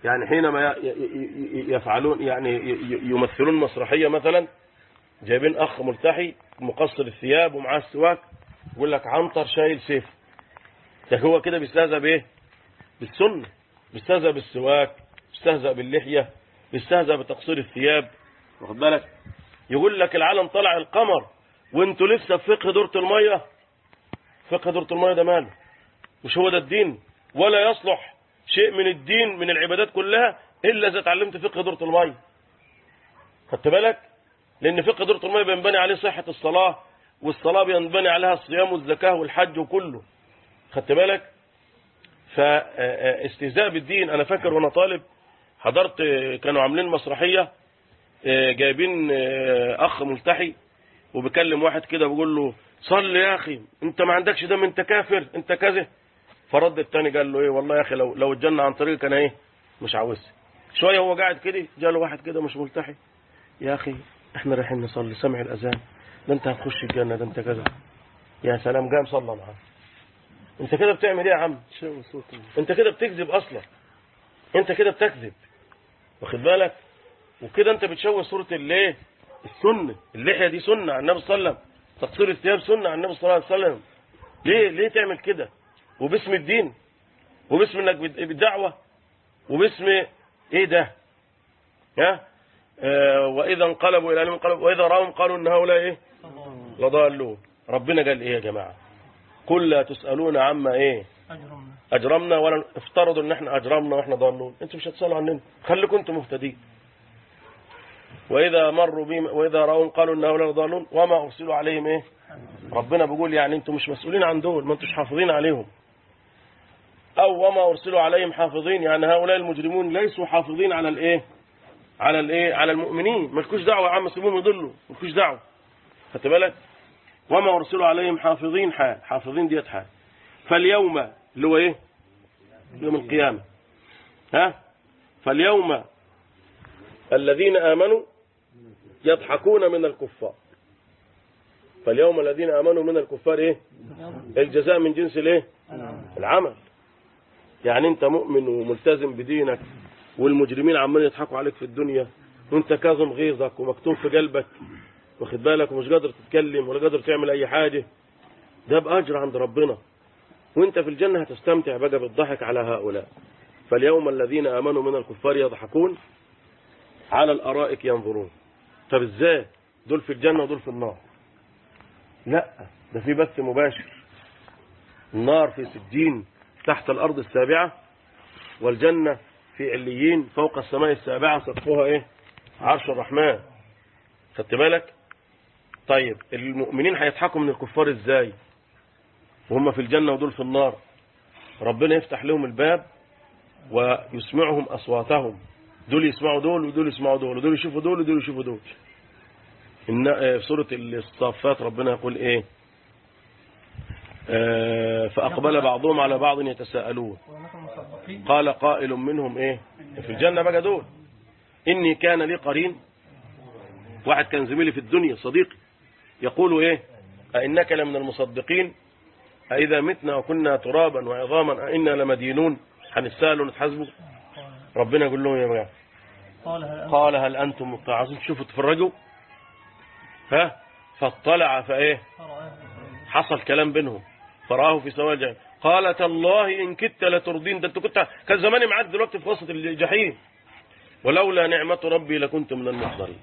يعني حينما ي- ي- ي- يفعلون يعني ي- ي- يمثلون مسرحية مثلا جايبين أخ ملتحي مقصر الثياب ومعاه السواك يقول لك عنتر شايل سيف ده هو كده بيستهزأ بإيه؟ بالسنة بيستهزأ بالسواك بيستهزأ باللحية بيستهزأ بتقصير الثياب واخد بالك يقول لك العالم طلع القمر وانتوا لسه في فقه دورة المية فقه دورة المية ده ماله مش هو ده الدين ولا يصلح شيء من الدين من العبادات كلها إلا إذا اتعلمت فقه دورة المية خدت بالك لأن فقه دورة المية بينبني عليه صحة الصلاة والصلاة بينبني عليها الصيام والزكاة والحج وكله خدت بالك فاستهزاء بالدين أنا فاكر وأنا طالب حضرت كانوا عاملين مسرحية جايبين أخ ملتحي وبكلم واحد كده بيقول له صل يا أخي أنت ما عندكش دم أنت كافر أنت كذا فرد التاني قال له إيه والله يا أخي لو لو الجنة عن طريقك أنا إيه مش عاوزها شوية هو قاعد كده جاله واحد كده مش ملتحي يا أخي إحنا رايحين نصلي سمع الأذان ده أنت هتخش الجنة ده أنت كذا يا سلام قام صلى معاه أنت كده بتعمل إيه يا عم أنت كده بتكذب أصلا أنت كده بتكذب واخد بالك وكده أنت بتشوه صورة الايه السنة اللحية دي سنة عن النبي صلى الله عليه وسلم تقصير الثياب سنة عن النبي صلى الله عليه وسلم ليه ليه تعمل كده وباسم الدين وباسم انك بت- بالدعوة وباسم ايه ده ها آه واذا انقلبوا الى اهلهم انقلبوا واذا راهم قالوا ان هؤلاء ايه لضالون ربنا قال ايه يا جماعة قل لا تسألون عما ايه أجرمنا اجرمنا ولا افترضوا ان احنا اجرمنا واحنا ضالون انتوا مش هتسالوا عننا خليكم انتم مهتدين واذا مروا بهم واذا راهم قالوا ان هؤلاء ضالون وما ارسلوا عليهم ايه ربنا بيقول يعني انتم مش مسؤولين عن دول ما انتوش حافظين عليهم او وما ارسلوا عليهم حافظين يعني هؤلاء المجرمون ليسوا حافظين على الايه على الايه على المؤمنين مالكوش دعوه يا عم سيبوهم يضلوا مالكوش دعوه خدت بالك وما ارسلوا عليهم حافظين حال حافظين ديت حال فاليوم اللي هو ايه يوم القيامة ها فاليوم الذين آمنوا يضحكون من الكفار فاليوم الذين آمنوا من الكفار ايه الجزاء من جنس الايه العمل يعني انت مؤمن وملتزم بدينك والمجرمين عمالين يضحكوا عليك في الدنيا وانت كاظم غيظك ومكتوم في قلبك واخد بالك ومش قادر تتكلم ولا قادر تعمل اي حاجة ده بأجر عند ربنا وانت في الجنة هتستمتع بقى بالضحك على هؤلاء فاليوم الذين آمنوا من الكفار يضحكون على الأرائك ينظرون طب ازاي دول في الجنة ودول في النار لا ده في بث مباشر النار في سجين تحت الأرض السابعة والجنة في عليين فوق السماء السابعة سقفها ايه عرش الرحمن خدت بالك طيب المؤمنين هيضحكوا من الكفار ازاي وهم في الجنة ودول في النار ربنا يفتح لهم الباب ويسمعهم أصواتهم دول يسمعوا دول ودول يسمعوا دول ودول يشوفوا دول ودول يشوفوا دول إن آه، في سورة الصافات ربنا يقول إيه آه، فأقبل بعضهم على بعض يتساءلون ونحن مصدقين قال قائل منهم إيه في الجنة بقى دول إني كان لي قرين واحد كان زميلي في الدنيا صديقي يقول إيه أئنك لمن المصدقين أئذا متنا وكنا ترابا وعظاما أئنا لمدينون هنسأل ونتحاسبوا ربنا يقول لهم يا جماعة قال هل أنت قال هل أنتم متعظون شوفوا تفرجوا ها فاطلع فإيه فرآه حصل كلام بينهم فرآه في سواء الجحيم قال تالله إن كدت لتردين ده أنت كنت كان زماني معاك دلوقتي في وسط الجحيم ولولا نعمة ربي لكنت من المحضرين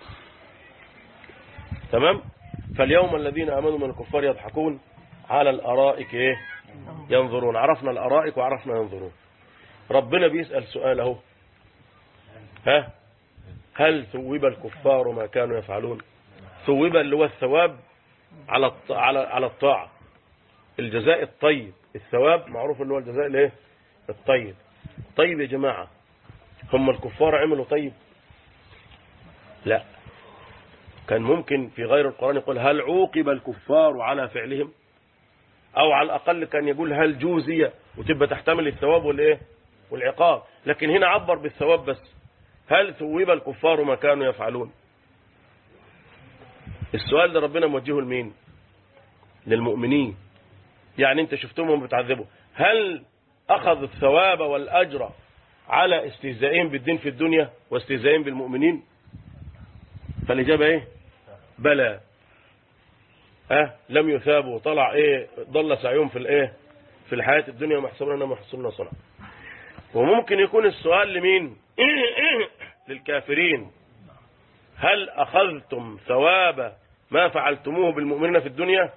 تمام فاليوم الذين آمنوا من الكفار يضحكون على الأرائك إيه ينظرون عرفنا الأرائك وعرفنا ينظرون ربنا بيسأل سؤال اهو ها هل ثوب الكفار ما كانوا يفعلون ثوب اللي هو الثواب على الط- على على الطاعة الجزاء الطيب الثواب معروف اللي هو الجزاء الايه الطيب طيب يا جماعة هم الكفار عملوا طيب لا كان ممكن في غير القرآن يقول هل عوقب الكفار على فعلهم او على الاقل كان يقول هل جوزي وتبقى تحتمل الثواب والايه والعقاب لكن هنا عبر بالثواب بس هل ثوب الكفار ما كانوا يفعلون السؤال ده ربنا موجهه لمين للمؤمنين يعني انت شفتهم بتعذبوا هل اخذ الثواب والاجر على استهزائهم بالدين في الدنيا واستهزائهم بالمؤمنين فالإجابة إيه بلى أه لم يثابوا طلع إيه ضل سعيهم في الإيه في الحياة الدنيا ومحسبون أنهم يحسنون صنع وممكن يكون السؤال لمين للكافرين هل أخذتم ثواب ما فعلتموه بالمؤمنين في الدنيا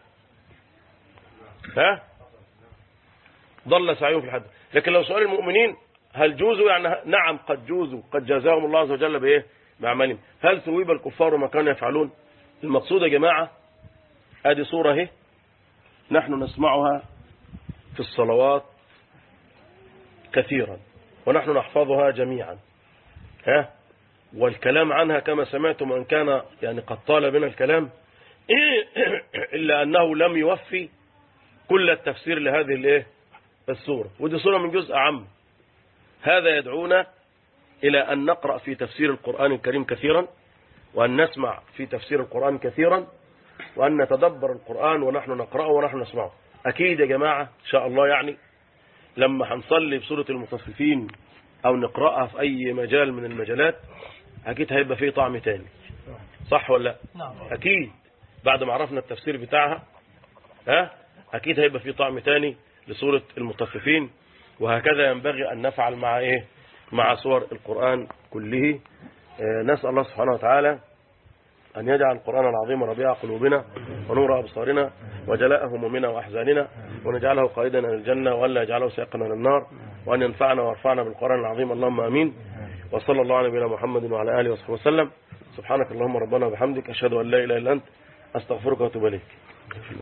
ها ضل سعيهم في الحد لكن لو سؤال المؤمنين هل جوزوا يعني نعم قد جوزوا قد جزاهم الله عز وجل بايه بعملهم هل ثويب الكفار ما كانوا يفعلون المقصود يا جماعة ادي صورة اهي نحن نسمعها في الصلوات كثيرا ونحن نحفظها جميعا ها والكلام عنها كما سمعتم أن كان يعني قد طال بنا الكلام إلا أنه لم يوفي كل التفسير لهذه الايه السورة ودي سورة من جزء عام هذا يدعونا إلى أن نقرأ في تفسير القرآن الكريم كثيرا وأن نسمع في تفسير القرآن كثيرا وأن نتدبر القرآن ونحن نقرأه ونحن نسمعه أكيد يا جماعة إن شاء الله يعني لما هنصلي بسورة المطففين أو نقرأها في أي مجال من المجالات أكيد هيبقى فيه طعم تاني صح ولا لا نعم أكيد بعد ما عرفنا التفسير بتاعها ها أكيد هيبقى فيه طعم تاني لسورة المطففين وهكذا ينبغي أن نفعل مع إيه مع سور القرآن كله آه، نسأل الله سبحانه وتعالى أن يجعل القرآن العظيم ربيع قلوبنا ونور أبصارنا وجلاء همومنا وأحزاننا ونجعله قائدنا للجنة وألا يجعله سيقنا للنار وأن ينفعنا ويرفعنا بالقرآن العظيم اللهم آمين وصلى الله على نبينا محمد وعلى آله وصحبه وسلم سبحانك اللهم ربنا وبحمدك أشهد أن لا إله إلا أنت أستغفرك وأتوب إليك